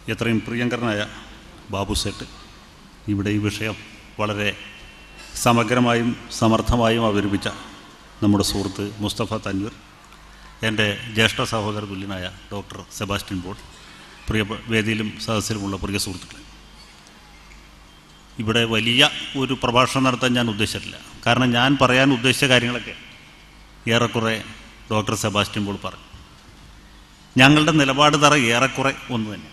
എത്രയും പ്രിയങ്കരനായ ബാബു സേട്ട് ഇവിടെ ഈ വിഷയം വളരെ സമഗ്രമായും സമർത്ഥമായും അവതരിപ്പിച്ച നമ്മുടെ സുഹൃത്ത് മുസ്തഫ തൻവീർ എൻ്റെ ജ്യേഷ്ഠ സഹോദര തുല്യനായ ഡോക്ടർ സെബാസ്റ്റ്യൻ പോൾ പ്രിയ വേദിയിലും സദസ്സിലുമുള്ള പ്രിയ സുഹൃത്തുക്കളെ ഇവിടെ വലിയ ഒരു പ്രഭാഷണം നടത്താൻ ഞാൻ ഉദ്ദേശിച്ചിട്ടില്ല കാരണം ഞാൻ പറയാൻ ഉദ്ദേശിച്ച കാര്യങ്ങളൊക്കെ ഏറെക്കുറെ ഡോക്ടർ സെബാസ്റ്റ്യൻ പോൾ പറഞ്ഞു ഞങ്ങളുടെ നിലപാട് തറ ഏറെക്കുറെ ഒന്ന് തന്നെ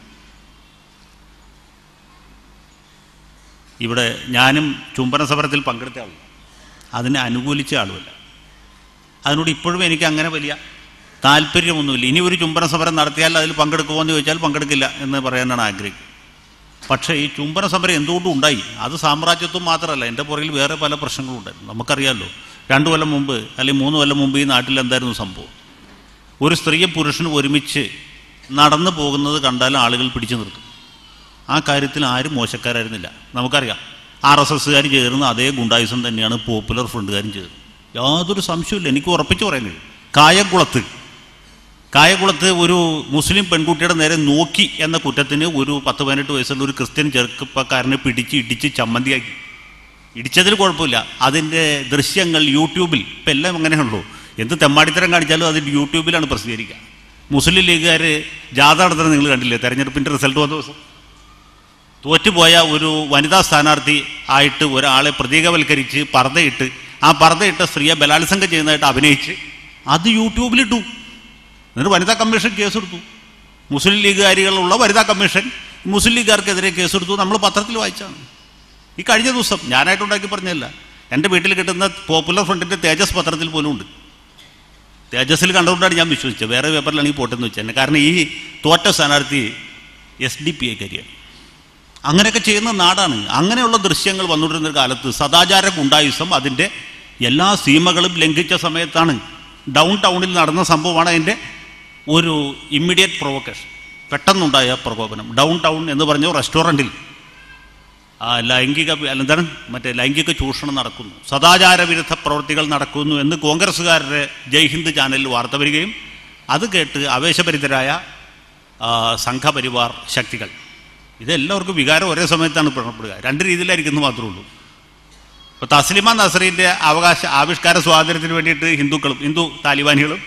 ഇവിടെ ഞാനും ചുംബന സമരത്തിൽ പങ്കെടുത്ത ആളല്ല അതിനെ അനുകൂലിച്ച ആളുമല്ല അതിനോട് ഇപ്പോഴും എനിക്ക് അങ്ങനെ വലിയ താല്പര്യമൊന്നുമില്ല ഇനി ഒരു ചുംബന സമരം നടത്തിയാൽ അതിൽ പങ്കെടുക്കുമോ എന്ന് ചോദിച്ചാൽ പങ്കെടുക്കില്ല എന്ന് പറയാനാണ് ആഗ്രഹിക്കുന്നത് പക്ഷേ ഈ ചുംബന സമരം എന്തുകൊണ്ടും ഉണ്ടായി അത് സാമ്രാജ്യത്വം മാത്രമല്ല എൻ്റെ പുറകിൽ വേറെ പല പ്രശ്നങ്ങളും ഉണ്ടായിരുന്നു നമുക്കറിയാമല്ലോ രണ്ടു കൊല്ലം മുമ്പ് അല്ലെങ്കിൽ മൂന്ന് കൊല്ലം മുമ്പ് ഈ നാട്ടിൽ എന്തായിരുന്നു സംഭവം ഒരു സ്ത്രീയും പുരുഷനും ഒരുമിച്ച് നടന്നു പോകുന്നത് കണ്ടാൽ ആളുകൾ പിടിച്ചു നിർത്തും ആ കാര്യത്തിൽ ആരും മോശക്കാരായിരുന്നില്ല നമുക്കറിയാം ആർ എസ് എസ്സുകാർ ചേർന്ന് അതേ ഗുണ്ടായുസം തന്നെയാണ് പോപ്പുലർ ഫ്രണ്ടുകാരും ചേർന്നത് യാതൊരു സംശയമില്ല എനിക്ക് ഉറപ്പിച്ച് പറയാൻ കഴിയും കായംകുളത്ത് കായംകുളത്ത് ഒരു മുസ്ലിം പെൺകുട്ടിയുടെ നേരെ നോക്കി എന്ന കുറ്റത്തിന് ഒരു പത്ത് പതിനെട്ട് വയസ്സുള്ള ഒരു ക്രിസ്ത്യൻ ചെറുപ്പക്കാരനെ പിടിച്ച് ഇടിച്ച് ചമ്മന്തിയാക്കി ഇടിച്ചതിൽ കുഴപ്പമില്ല അതിൻ്റെ ദൃശ്യങ്ങൾ യൂട്യൂബിൽ ഇപ്പം എല്ലാം അങ്ങനെയുള്ളൂ എന്ത് തെമ്മാടിത്തരം കാണിച്ചാലും അത് യൂട്യൂബിലാണ് പ്രസിദ്ധീകരിക്കുക മുസ്ലിം ലീഗുകാർ ജാഥ നടത്തുന്നത് നിങ്ങൾ കണ്ടില്ലേ തെരഞ്ഞെടുപ്പിൻ്റെ റിസൾട്ട് വന്ന ദിവസം തോറ്റുപോയ ഒരു വനിതാ സ്ഥാനാർത്ഥി ആയിട്ട് ഒരാളെ പ്രതീകവൽക്കരിച്ച് പർദ്ദയിട്ട് ആ പർദ്ദയിട്ട സ്ത്രീയെ ബലാത്സംഗം ചെയ്യുന്നതായിട്ട് അഭിനയിച്ച് അത് യൂട്യൂബിലിട്ടു എന്നിട്ട് വനിതാ കമ്മീഷൻ കേസെടുത്തു മുസ്ലിം ലീഗുകാരികളുള്ള വനിതാ കമ്മീഷൻ മുസ്ലിം ലീഗുകാർക്കെതിരെ കേസെടുത്തു നമ്മൾ പത്രത്തിൽ വായിച്ചാണ് ഈ കഴിഞ്ഞ ദിവസം ഞാനായിട്ടുണ്ടാക്കി പറഞ്ഞതല്ല എൻ്റെ വീട്ടിൽ കിട്ടുന്ന പോപ്പുലർ ഫ്രണ്ടിൻ്റെ തേജസ് പത്രത്തിൽ പോലും ഉണ്ട് തേജസ്സിൽ കണ്ടുകൊണ്ടാണ് ഞാൻ വിശ്വസിച്ചത് വേറെ പേപ്പറിലാണെങ്കിൽ പോട്ടെന്ന് വെച്ചാൽ കാരണം ഈ തോറ്റ സ്ഥാനാർത്ഥി എസ് ഡി പി ഐക്കാരിയാണ് അങ്ങനെയൊക്കെ ചെയ്യുന്ന നാടാണ് അങ്ങനെയുള്ള ദൃശ്യങ്ങൾ വന്നുകൊണ്ടിരുന്ന ഒരു കാലത്ത് സദാചാര ഗുണ്ടായുസം അതിൻ്റെ എല്ലാ സീമകളും ലംഘിച്ച സമയത്താണ് ഡൗൺ ടൗണിൽ നടന്ന സംഭവമാണ് അതിൻ്റെ ഒരു ഇമ്മീഡിയറ്റ് പ്രൊവക്കേഷൻ പെട്ടെന്നുണ്ടായ പ്രകോപനം ഡൗൺ ടൗൺ എന്ന് പറഞ്ഞ റെസ്റ്റോറൻറ്റിൽ ആ ലൈംഗിക അല്ല, എന്താണ് മറ്റേ ലൈംഗിക ചൂഷണം നടക്കുന്നു സദാചാര വിരുദ്ധ പ്രവൃത്തികൾ നടക്കുന്നു എന്ന് കോൺഗ്രസ്സുകാരുടെ ജയ് ഹിന്ദ് ചാനലിൽ വാർത്ത വരികയും അത് കേട്ട് ആവേശഭരിതരായ ആ, സംഘപരിവാർ ശക്തികൾ ഇതെല്ലാവർക്കും വികാരം ഒരേ സമയത്താണ് പിറപ്പെടുക രണ്ട് രീതിയിലായിരിക്കുന്നു മാത്രമേ ഉള്ളൂ ഇപ്പോൾ തസ്ലിമ നസറിൻ്റെ അവകാശ ആവിഷ്കാര സ്വാതന്ത്ര്യത്തിന് വേണ്ടിയിട്ട് ഹിന്ദുക്കളും ഹിന്ദു താലിബാനികളും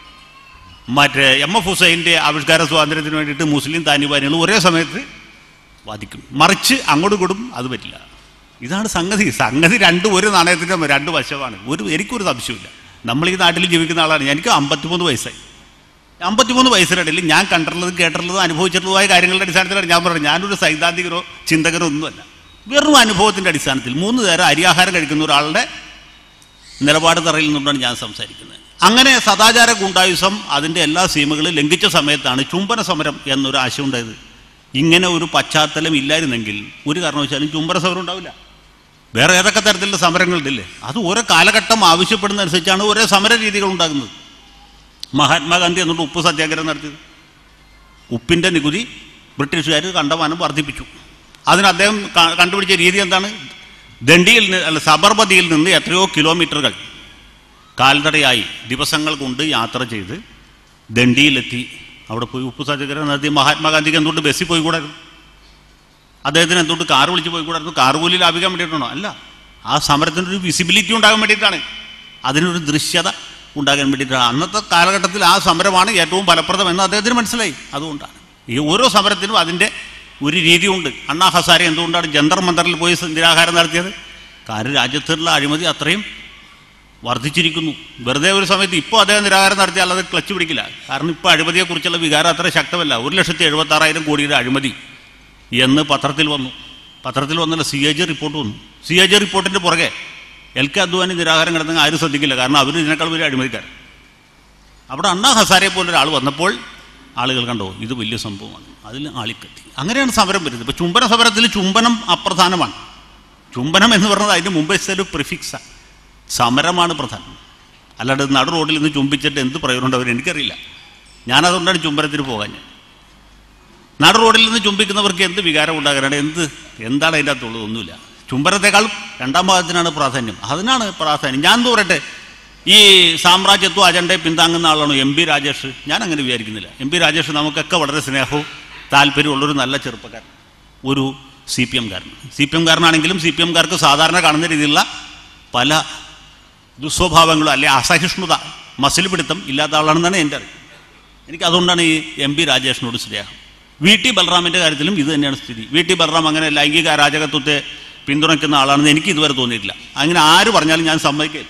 മറ്റേ എം എഫ് ഹുസൈൻ്റെ ആവിഷ്കാര സ്വാതന്ത്ര്യത്തിന് വേണ്ടിയിട്ട് മുസ്ലിം താലിബാനികളും ഒരേ സമയത്ത് വാദിക്കും മറിച്ച് അങ്ങോട്ടും ഇങ്ങോട്ടും അത് പറ്റില്ല ഇതാണ് സംഗതി സംഗതി രണ്ടും ഒരു നാണയത്തിൻ്റെ രണ്ട് വശമാണ് ഒരു എനിക്കൊരു സംശയമില്ല നമ്മൾ ഈ നാട്ടിൽ ജീവിക്കുന്ന ആളാണ് എനിക്ക് അമ്പത്തിമൂന്ന് വയസ്സായി അമ്പത്തിമൂന്ന് വയസ്സിനിടയിൽ ഞാൻ കണ്ടിട്ടുള്ളതും കേട്ടിട്ടുള്ളതും അനുഭവിച്ചിട്ടുള്ളതുമായ കാര്യങ്ങളുടെ അടിസ്ഥാനത്തിലാണ് ഞാൻ പറഞ്ഞത് ഞാനൊരു സൈദ്ധാന്തികരോ ചിന്തകരോ ഒന്നുമല്ല വെറും അനുഭവത്തിൻ്റെ അടിസ്ഥാനത്തിൽ മൂന്ന് നേരം അരിയാഹാരം കഴിക്കുന്ന ഒരാളുടെ നിലപാട് തറയിൽ നിന്നുകൊണ്ടാണ് ഞാൻ സംസാരിക്കുന്നത് അങ്ങനെ സദാചാര ഗുണ്ടായുസം അതിൻ്റെ എല്ലാ സീമകളും ലംഘിച്ച സമയത്താണ് ചുംബന സമരം എന്നൊരു ആശയം ഉണ്ടായത് ഇങ്ങനെ ഒരു പശ്ചാത്തലം ഇല്ലായിരുന്നെങ്കിൽ ഒരു കാരണവശാലും ചുംബന സമരം ഉണ്ടാവില്ല വേറെ ഏതൊക്കെ തരത്തിലുള്ള സമരങ്ങളുണ്ടല്ലേ അത് ഓരോ കാലഘട്ടം ആവശ്യപ്പെടുന്ന അനുസരിച്ചാണ് ഓരോ സമര രീതികൾ ഉണ്ടാകുന്നത് മഹാത്മാഗാന്ധി എന്നിട്ട് ഉപ്പ് സത്യാഗ്രഹം നടത്തിയത് ഉപ്പിൻ്റെ നികുതി ബ്രിട്ടീഷുകാർ കണ്ടമാനം വർദ്ധിപ്പിച്ചു അതിന് അദ്ദേഹം ക- കണ്ടുപിടിച്ച രീതി എന്താണ് ദണ്ഡിയിൽ നിന്ന് അല്ല സബർമതിയിൽ നിന്ന് എത്രയോ കിലോമീറ്ററുകൾ കാൽനടയായി ദിവസങ്ങൾ കൊണ്ട് യാത്ര ചെയ്ത് ദണ്ഡിയിലെത്തി അവിടെ പോയി ഉപ്പ് സത്യാഗ്രഹം നടത്തി മഹാത്മാഗാന്ധിക്ക് എന്തുകൊണ്ട് ബസ്സിൽ പോയി കൂടായിരുന്നു അദ്ദേഹത്തിന് എന്തുകൊണ്ട് കാർ വിളിച്ച് പോയി കൂടായിരുന്നു കാർ കൂലി ലാഭിക്കാൻ വേണ്ടിയിട്ടാണോ അല്ല ആ സമരത്തിനൊരു വിസിബിലിറ്റി ഉണ്ടാകാൻ വേണ്ടിയിട്ടാണ് അതിനൊരു ദൃശ്യത ഉണ്ടാകാൻ വേണ്ടിയിട്ടാണ് അന്നത്തെ കാലഘട്ടത്തിൽ ആ സമരമാണ് ഏറ്റവും ഫലപ്രദം എന്ന് അദ്ദേഹത്തിന് മനസ്സിലായി അതുകൊണ്ടാണ് ഈ ഓരോ സമരത്തിനും അതിൻ്റെ ഒരു രീതിയുണ്ട് അണ്ണാ ഹസാരെ എന്തുകൊണ്ടാണ് ജന്തർ മന്ദറിൽ പോയി നിരാഹാരം നടത്തിയത് കാരണം രാജ്യത്തുള്ള അഴിമതി അത്രയും വർദ്ധിച്ചിരിക്കുന്നു വെറുതെ ഒരു സമയത്ത് ഇപ്പോൾ അദ്ദേഹം നിരാഹാരം നടത്തിയാൽ അത് ക്ലച്ച് പിടിക്കില്ല കാരണം ഇപ്പോൾ അഴിമതിയെക്കുറിച്ചുള്ള വികാരം അത്ര ശക്തമല്ല ഒരു ലക്ഷത്തി എഴുപത്താറായിരം കോടിയുടെ അഴിമതി എന്ന് പത്രത്തിൽ വന്നു പത്രത്തിൽ വന്നല്ല സി എ ജി റിപ്പോർട്ട് വന്നു സി എ ജി റിപ്പോർട്ടിൻ്റെ പുറകെ എൽ കെ അദ്വാനി നിരാഹാരം കിടന്നെങ്കിൽ ആരും ശ്രദ്ധിക്കില്ല കാരണം അവർ ഇതിനേക്കാൾ വലിയ അഴിമതിക്കാർ അവിടെ അണ്ണാ ഹസാരെ പോലെ ഒരാൾ വന്നപ്പോൾ ആളുകൾ കണ്ടോ ഇത് വലിയ സംഭവമാണ് അതിൽ ആളിക്കത്തി അങ്ങനെയാണ് സമരം വരുന്നത് ഇപ്പോൾ ചുംബന സമരത്തിൽ ചുംബനം അപ്രധാനമാണ് ചുംബനം എന്ന് പറഞ്ഞത് അതിന് മുമ്പേ ഒരു പ്രിഫിക്സാണ് സമരമാണ് പ്രധാനം അല്ലാണ്ട് നടു റോഡിൽ നിന്ന് ചുംബിച്ചിട്ട് എന്ത് പ്രയോജനം ഉണ്ടാവും എനിക്കറിയില്ല ഞാനതുകൊണ്ടാണ് ചുംബനത്തിന് പോകാൻ ഞാൻ നടു റോഡിൽ നിന്ന് ചുംബിക്കുന്നവർക്ക് എന്ത് വികാരം ഉണ്ടാകാനാണ് എന്ത് എന്താണ് അതിൻ്റെ അകത്തുള്ളത് ഒന്നുമില്ല ചുംബനത്തെക്കാളും രണ്ടാം ഭാഗത്തിനാണ് പ്രാധാന്യം അതിനാണ് പ്രാധാന്യം ഞാൻ എന്ത് പറയട്ടെ ഈ സാമ്രാജ്യത്വ അജണ്ടയെ പിന്താങ്ങുന്ന ആളാണോ എം പി രാജേഷ് ഞാൻ അങ്ങനെ വിചാരിക്കുന്നില്ല എം പി രാജേഷ് നമുക്കൊക്കെ വളരെ സ്നേഹവും താല്പര്യമുള്ളൊരു നല്ല ചെറുപ്പക്കാരൻ ഒരു സി പി എംകാരൻ സി പി എംകാരനാണെങ്കിലും സി പി എംകാർക്ക് സാധാരണ കാണുന്ന രീതിയിലുള്ള പല ദുസ്വഭാവങ്ങളും അല്ലെ അസഹിഷ്ണുത മസിൽ പിടുത്തം ഇല്ലാത്ത ആളാണെന്നാണ് എൻ്റെ അറിവ് എനിക്ക് അതുകൊണ്ടാണ് ഈ എം പി രാജേഷിനോട് സ്നേഹം വി ടി ബലറാമിൻ്റെ കാര്യത്തിലും ഇത് തന്നെയാണ് സ്ഥിതി വി ടി ബലറാം അങ്ങനെ ലൈംഗിക അരാജകത്വത്തെ പിന്തുണയ്ക്കുന്ന ആളാണെന്ന് എനിക്ക് ഇതുവരെ തോന്നിയിട്ടില്ല അങ്ങനെ ആര് പറഞ്ഞാലും ഞാൻ സമ്മതിക്കില്ല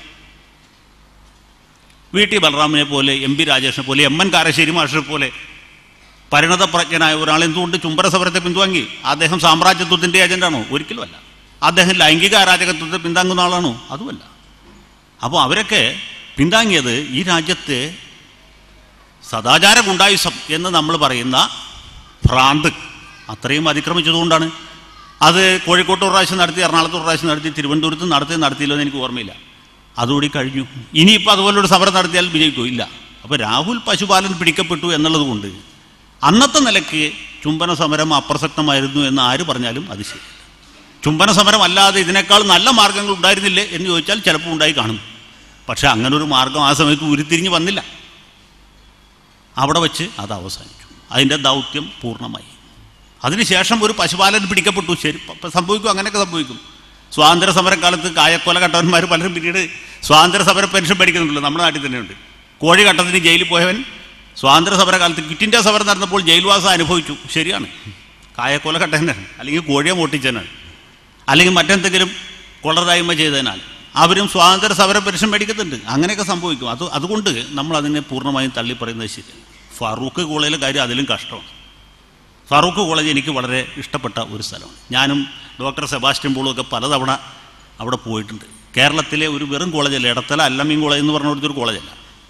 വി ടി ബലറാമിനെ പോലെ എം പി രാജേഷിനെ പോലെ എം എൻ കാരശ്ശേരി മാഷിനെ പോലെ പരിണതപ്രജ്ഞനായ ഒരാൾ എന്തുകൊണ്ട് ചുംബന സമരത്തെ പിന്തുണങ്ങി അദ്ദേഹം സാമ്രാജ്യത്വത്തിൻ്റെ ഏജന്റാണോ ഒരിക്കലുമല്ല അദ്ദേഹം ലൈംഗിക അരാജകത്വത്തെ പിന്താങ്ങുന്ന ആളാണോ അതുമല്ല അപ്പോൾ അവരൊക്കെ പിന്താങ്ങിയത് ഈ രാജ്യത്തെ സദാചാര ഗുണ്ടായുസം എന്ന് നമ്മൾ പറയുന്ന ഭ്രാന്ത് അത്രയും അതിക്രമിച്ചതുകൊണ്ടാണ് അത് കോഴിക്കോട്ട് ഒരു പ്രാവശ്യം നടത്തി എറണാകുളത്ത് ഒരു പ്രാവശ്യം നടത്തി തിരുവനന്തപുരത്ത് നടത്തി നടത്തിയില്ലോ എന്ന് എനിക്ക് ഓർമ്മയില്ല അതുകൂടി കഴിഞ്ഞു ഇനിയിപ്പോൾ അതുപോലൊരു സമരം നടത്തിയാൽ വിജയിക്കോ ഇല്ല അപ്പോൾ രാഹുൽ പശുപാലൻ പിടിക്കപ്പെട്ടു എന്നുള്ളത് കൊണ്ട് അന്നത്തെ നിലയ്ക്ക് ചുംബന സമരം അപ്രസക്തമായിരുന്നു എന്ന് ആര് പറഞ്ഞാലും അത് ശരി ചുംബന സമരം അല്ലാതെ ഇതിനേക്കാൾ നല്ല മാർഗങ്ങൾ ഉണ്ടായിരുന്നില്ലേ എന്ന് ചോദിച്ചാൽ ചിലപ്പോൾ ഉണ്ടായി കാണും പക്ഷെ അങ്ങനെ ഒരു മാർഗം ആ സമയത്ത് ഉരുത്തിരിഞ്ഞ് വന്നില്ല അവിടെ വെച്ച് അത് അവസാനിച്ചു അതിൻ്റെ ദൗത്യം പൂർണ്ണമായി അതിനുശേഷം ഒരു പശുപാലൻ പിടിക്കപ്പെട്ടു ശരി പ- പ- സംഭവിക്കും അങ്ങനെയൊക്കെ സംഭവിക്കും സ്വാതന്ത്ര്യ സമരക്കാലത്ത് കായക്കൊല കട്ടവന്മാർ പലരും പിന്നീട് സ്വാതന്ത്ര്യ സമര പെൻഷൻ പഠിക്കുന്നുണ്ടല്ലോ നമ്മുടെ നാട്ടിൽ തന്നെയുണ്ട് കോഴി കട്ടത്തിന് ജയിലിൽ പോയവൻ സ്വാതന്ത്ര്യ സമരകാലത്ത് ക്വിറ്റ് ഇന്ത്യ സമരം നടന്നപ്പോൾ ജയിൽവാസം അനുഭവിച്ചു ശരിയാണ് കായക്കൊല കട്ടനാണ് അല്ലെങ്കിൽ കോഴിയെ മോട്ടിച്ചതിനാണ് അല്ലെങ്കിൽ മറ്റെന്തെങ്കിലും കൊള്ളരായ്മ ചെയ്തതിനാൽ അവരും സ്വാതന്ത്ര്യ സമര പെൻഷൻ മേടിക്കുന്നുണ്ട് അങ്ങനെയൊക്കെ സംഭവിക്കും അത് അതുകൊണ്ട് നമ്മൾ അതിനെ പൂർണ്ണമായും തള്ളി പറയുന്നത് ശരിയാണ് ഫറൂഖ് കോളേജിലെ കാര്യം അതിലും കഷ്ടമാണ് ഫറൂഖ് കോളേജ് എനിക്ക് വളരെ ഇഷ്ടപ്പെട്ട ഒരു സ്ഥലമാണ് ഞാനും ഡോക്ടർ സെബാസ്റ്റ്യൻ പോളും ഒക്കെ പലതവണ അവിടെ പോയിട്ടുണ്ട് കേരളത്തിലെ ഒരു വെറും കോളേജല്ല ഇടത്തല അല്ലമീൻ കോളേജ് എന്ന് പറഞ്ഞ ഒരു കോളേജല്ല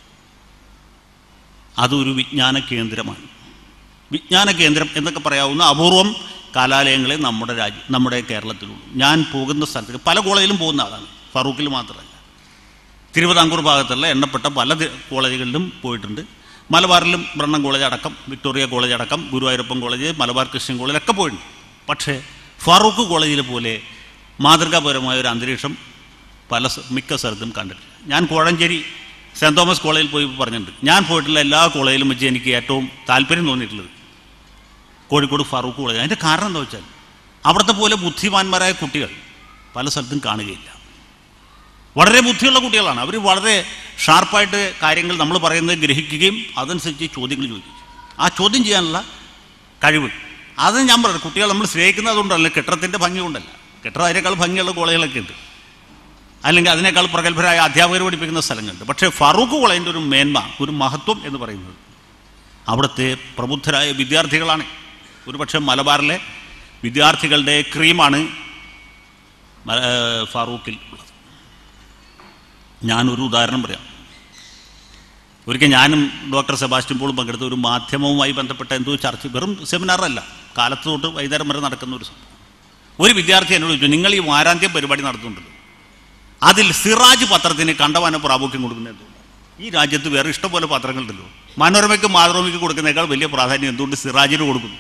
അതൊരു വിജ്ഞാന കേന്ദ്രമാണ് വിജ്ഞാന കേന്ദ്രം എന്നൊക്കെ പറയാവുന്ന അപൂർവം കലാലയങ്ങളെ നമ്മുടെ രാജ്യം നമ്മുടെ കേരളത്തിലുള്ളൂ ഞാൻ പോകുന്ന സ്ഥലത്തേക്ക് പല കോളേജിലും പോകുന്ന ആളാണ് ഫറൂഖിൽ മാത്രമല്ല തിരുവിതാംകൂർ ഭാഗത്തുള്ള എണ്ണപ്പെട്ട പല തി- കോളേജുകളിലും പോയിട്ടുണ്ട് മലബാറിലും ബ്രണ്ണം കോളേജ് അടക്കം വിക്ടോറിയ കോളേജ് അടക്കം ഗുരുവായൂരപ്പൻ കോളേജ് മലബാർ ക്രിസ്ത്യൻ കോളേജിലൊക്കെ പോയിട്ടുണ്ട് പക്ഷേ ഫാറൂഖ് കോളേജിലെ പോലെ മാതൃകാപരമായ ഒരു അന്തരീക്ഷം പല സ്ഥ- മിക്ക സ്ഥലത്തും കണ്ടിട്ടില്ല ഞാൻ കോഴഞ്ചേരി സെൻറ് തോമസ് കോളേജിൽ പോയി പറഞ്ഞിട്ടുണ്ട് ഞാൻ പോയിട്ടുള്ള എല്ലാ കോളേജിലും വെച്ച് എനിക്ക് ഏറ്റവും താല്പര്യം തോന്നിയിട്ടുള്ളത് കോഴിക്കോട് ഫാറൂഖ് കോളേജ് അതിൻ്റെ കാരണം എന്താ വെച്ചാൽ അവിടുത്തെ പോലെ ബുദ്ധിമാന്മാരായ കുട്ടികൾ പല സ്ഥലത്തും കാണുകയില്ല വളരെ ബുദ്ധിയുള്ള കുട്ടികളാണ് അവർ വളരെ ഷാർപ്പായിട്ട് കാര്യങ്ങൾ നമ്മൾ പറയുന്നത് ഗ്രഹിക്കുകയും അതനുസരിച്ച് ചോദ്യങ്ങൾ ചോദിക്കും ആ ചോദ്യം ചെയ്യാനുള്ള കഴിവ് അത് ഞാൻ പറഞ്ഞു കുട്ടികൾ നമ്മൾ സ്നേഹിക്കുന്നത് അതുകൊണ്ടല്ല കെട്ടിടത്തിൻ്റെ ഭംഗി കൊണ്ടല്ല കെട്ടിടം അതിനേക്കാൾ ഭംഗിയുള്ള കോളേജുകളൊക്കെ ഉണ്ട് അല്ലെങ്കിൽ അതിനേക്കാൾ പ്രഗത്ഭരായ അധ്യാപകർ പഠിപ്പിക്കുന്ന സ്ഥലങ്ങളുണ്ട് പക്ഷേ ഫറൂഖ് കോളേജിൻ്റെ ഒരു മേന്മ ഒരു മഹത്വം എന്ന് പറയുന്നത് അവിടുത്തെ പ്രബുദ്ധരായ വിദ്യാർത്ഥികളാണ് ഒരുപക്ഷെ മലബാറിലെ വിദ്യാർത്ഥികളുടെ ക്രീമാണ് മ- ഏർ ഫാറൂഖിൽ ഉള്ളത് ഞാനൊരു ഉദാഹരണം പറയാം ഒരിക്കൽ ഞാനും ഡോക്ടർ സെബാസ്റ്റ്യൻ പോളും പങ്കെടുത്ത ഒരു മാധ്യമവുമായി ബന്ധപ്പെട്ട എന്തോ ചർച്ച വെറും സെമിനാറല്ല കാലത്ത് തൊട്ട് വൈകുന്നേരം വരെ നടക്കുന്ന ഒരു സംഭവം ഒരു വിദ്യാർത്ഥി എന്നോട് ചോദിച്ചു നിങ്ങൾ ഈ വാരാന്ത്യം പരിപാടി നടത്തുന്നുണ്ടല്ലോ അതിൽ സിറാജ് പത്രത്തിന് കണ്ടവാന പ്രാമുഖ്യം കൊടുക്കുന്നത് എന്തുകൊണ്ട് ഈ രാജ്യത്ത് വേറെ ഇഷ്ടംപോലെ പത്രങ്ങളുണ്ടല്ലോ മനോരമയ്ക്ക് മാതൃഭൂമിക്ക് കൊടുക്കുന്നതിനേക്കാൾ വലിയ പ്രാധാന്യം എന്തുകൊണ്ട് സിറാജിന് കൊടുക്കുന്നു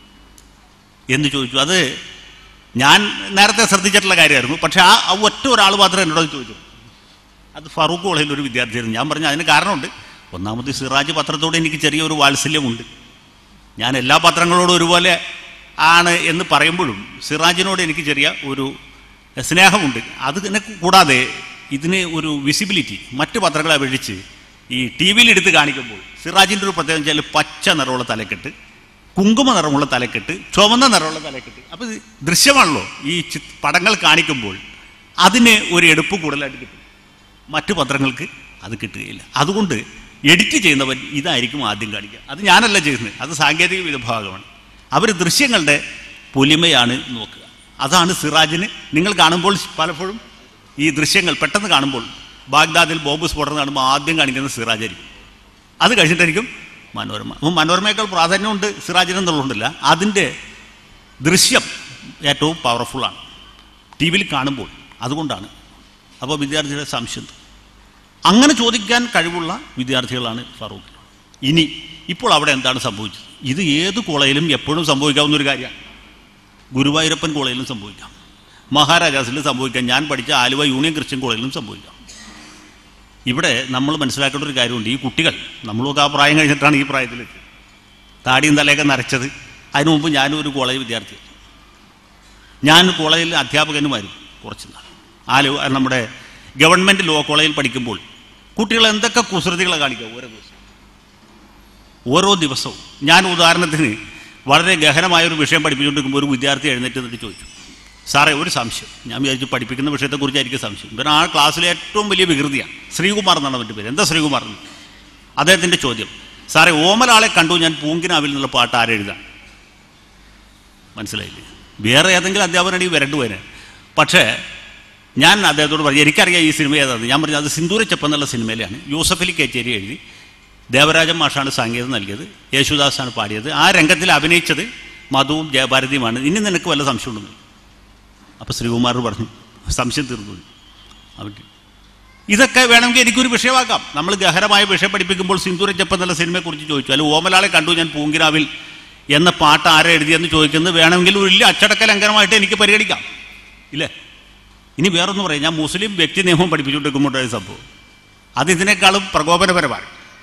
എന്ന് ചോദിച്ചു അത് ഞാൻ നേരത്തെ ശ്രദ്ധിച്ചിട്ടുള്ള കാര്യമായിരുന്നു പക്ഷെ ആ ആ ഒറ്റ ഒരാൾ മാത്രമേ എന്നോട് അത് ചോദിച്ചു അത് ഫറൂഖ് കോളേജിൽ ഒരു വിദ്യാർത്ഥിയായിരുന്നു ഞാൻ പറഞ്ഞു അതിന് കാരണമുണ്ട് ഒന്നാമത് സിറാജ് പത്രത്തോട് എനിക്ക് ചെറിയൊരു വാത്സല്യമുണ്ട് ഞാൻ എല്ലാ പത്രങ്ങളോടും ഒരുപോലെ ആണ് എന്ന് പറയുമ്പോഴും സിറാജിനോട് എനിക്ക് ചെറിയ ഒരു സ്നേഹമുണ്ട് അതിനെ കൂടാതെ ഇതിന് ഒരു വിസിബിലിറ്റി മറ്റ് പത്രങ്ങളെ അപേക്ഷിച്ച് ഈ ടി വിയിൽ എടുത്ത് കാണിക്കുമ്പോൾ സിറാജിൻ്റെ ഒരു പ്രത്യേകത വെച്ചാൽ പച്ച നിറമുള്ള തലക്കെട്ട് കുങ്കുമ നിറമുള്ള തലക്കെട്ട് ചുവന്ന നിറമുള്ള തലക്കെട്ട് അപ്പോൾ ഇത് ദൃശ്യമാണല്ലോ ഈ ചി- പടങ്ങൾ കാണിക്കുമ്പോൾ അതിന് ഒരു എടുപ്പ് കൂടുതലായിട്ട് കിട്ടും മറ്റു പത്രങ്ങൾക്ക് അത് കിട്ടുകയില്ല അതുകൊണ്ട് എഡിറ്റ് ചെയ്യുന്നവൻ ഇതായിരിക്കും ആദ്യം കാണിക്കുക അത് ഞാനല്ല ചെയ്യുന്നത് അത് സാങ്കേതിക വിഭാഗമാണ് അവർ ദൃശ്യങ്ങളുടെ പൊലിമയാണ് നോക്കുക അതാണ് സിറാജിന് നിങ്ങൾ കാണുമ്പോൾ പലപ്പോഴും ഈ ദൃശ്യങ്ങൾ പെട്ടെന്ന് കാണുമ്പോൾ ബാഗ്ദാദിൽ ബോംബ് സ്ഫോടനം കാണുമ്പോൾ ആദ്യം കാണിക്കുന്നത് സിറാജായിരിക്കും അത് കഴിഞ്ഞിട്ടായിരിക്കും മനോരമ അപ്പോൾ മനോരമയേക്കാൾ പ്രാധാന്യമുണ്ട് സിറാജിനെന്നുള്ളതുകൊണ്ടില്ല അതിൻ്റെ ദൃശ്യം ഏറ്റവും പവർഫുള്ളാണ് ടി വിയിൽ കാണുമ്പോൾ അതുകൊണ്ടാണ് അപ്പോൾ വിദ്യാർത്ഥികളുടെ സംശയം തീർന്നു. അങ്ങനെ ചോദിക്കാൻ കഴിവുള്ള വിദ്യാർത്ഥികളാണ് ഫറൂഖ് ഇനി ഇപ്പോൾ അവിടെ എന്താണ് സംഭവിച്ചത് ഇത് ഏത് കോളേജിലും എപ്പോഴും സംഭവിക്കാവുന്ന ഒരു കാര്യമാണ് ഗുരുവായൂരപ്പൻ കോളേജിലും സംഭവിക്കാം മഹാരാജാസിലും സംഭവിക്കാം ഞാൻ പഠിച്ച ആലുവ യൂണിയൻ ക്രിസ്ത്യൻ കോളേജിലും സംഭവിക്കാം ഇവിടെ നമ്മൾ മനസ്സിലാക്കേണ്ട ഒരു കാര്യമുണ്ട് ഈ കുട്ടികൾ നമ്മളൊക്കെ ആ പ്രായം കഴിഞ്ഞിട്ടാണ് ഈ പ്രായത്തിലെത്തി താടിയും തലയൊക്കെ നരച്ചത് അതിനു മുമ്പ് ഞാനും ഒരു കോളേജ് വിദ്യാർത്ഥി ഞാൻ കോളേജിൽ അധ്യാപകനുമായിരുന്നു കുറച്ച് നാൾ ആലു നമ്മുടെ ഗവൺമെൻറ് ലോ കോളേജിൽ പഠിക്കുമ്പോൾ കുട്ടികൾ എന്തൊക്കെ കുസൃതികളെ കാണിക്കുക ഓരോ ദിവസം ഓരോ ദിവസവും ഞാൻ ഉദാഹരണത്തിന് വളരെ ഗഹനമായ ഒരു വിഷയം പഠിപ്പിച്ചുകൊണ്ടിരിക്കുമ്പോൾ ഒരു വിദ്യാർത്ഥി എഴുന്നേറ്റ് നിന്നിട്ട് ചോദിച്ചു സാറേ ഒരു സംശയം ഞാൻ വിചാരിച്ചു പഠിപ്പിക്കുന്ന വിഷയത്തെക്കുറിച്ചായിരിക്കും സംശയം ഇവൻ ആ ക്ലാസ്സിലെ ഏറ്റവും വലിയ വികൃതിയാണ് ശ്രീകുമാർ എന്നാണ് അവൻ്റെ പേര് എന്താ ശ്രീകുമാർ എന്ന് അദ്ദേഹത്തിൻ്റെ ചോദ്യം സാറേ ഓമലാളെ കണ്ടു ഞാൻ പൂങ്കിനാവിൽ നിന്നുള്ള പാട്ട് ആരെഴുതാൻ മനസ്സിലായില്ലേ വേറെ ഏതെങ്കിലും അധ്യാപകനാണെങ്കിൽ വരണ്ടു പോനെ പക്ഷേ ഞാൻ അദ്ദേഹത്തോട് പറഞ്ഞു എനിക്കറിയാം ഈ സിനിമ ഏതാണ് ഞാൻ പറഞ്ഞു അത് സിന്ദൂരച്ചപ്പ് എന്നുള്ള സിനിമയിലാണ് യൂസഫ് അലി കേച്ചേരി എഴുതി ദേവരാജൻ മാഷാണ് സംഗീതം നൽകിയത് യേശുദാസാണ് പാടിയത് ആ രംഗത്തിൽ അഭിനയിച്ചത് മധുവും ജയഭാരതിയുമാണ് ഇനി നിനക്ക് വല്ല സംശയമുണ്ടെന്ന് അപ്പോൾ ശ്രീകുമാർ പറഞ്ഞു സംശയം തീർന്നു അവൻ ഇതൊക്കെ വേണമെങ്കിൽ എനിക്കൊരു വിഷയമാക്കാം നമ്മൾ ഗഹനമായ വിഷയം പഠിപ്പിക്കുമ്പോൾ സിന്ദൂരച്ചപ്പ് എന്നുള്ള സിനിമയെക്കുറിച്ച് ചോദിച്ചു അല്ല ഓമലാളെ കണ്ടു ഞാൻ പൂങ്കിനാവിൽ എന്ന പാട്ട് ആരെ എഴുതിയെന്ന് ചോദിക്കുന്നത് വേണമെങ്കിൽ ഒരു വലിയ അച്ചടക്ക ലംഘനമായിട്ട് എനിക്ക് പരിഗണിക്കാം ഇല്ലേ ഇനി വേറൊന്നും പറയാം ഞാൻ മുസ്ലിം വ്യക്തി നിയമം പഠിപ്പിച്ചുകൊണ്ടിരിക്കുമ്പോഴായ സംഭവം അത് ഇതിനേക്കാളും പ്രകോപനപരമാണ്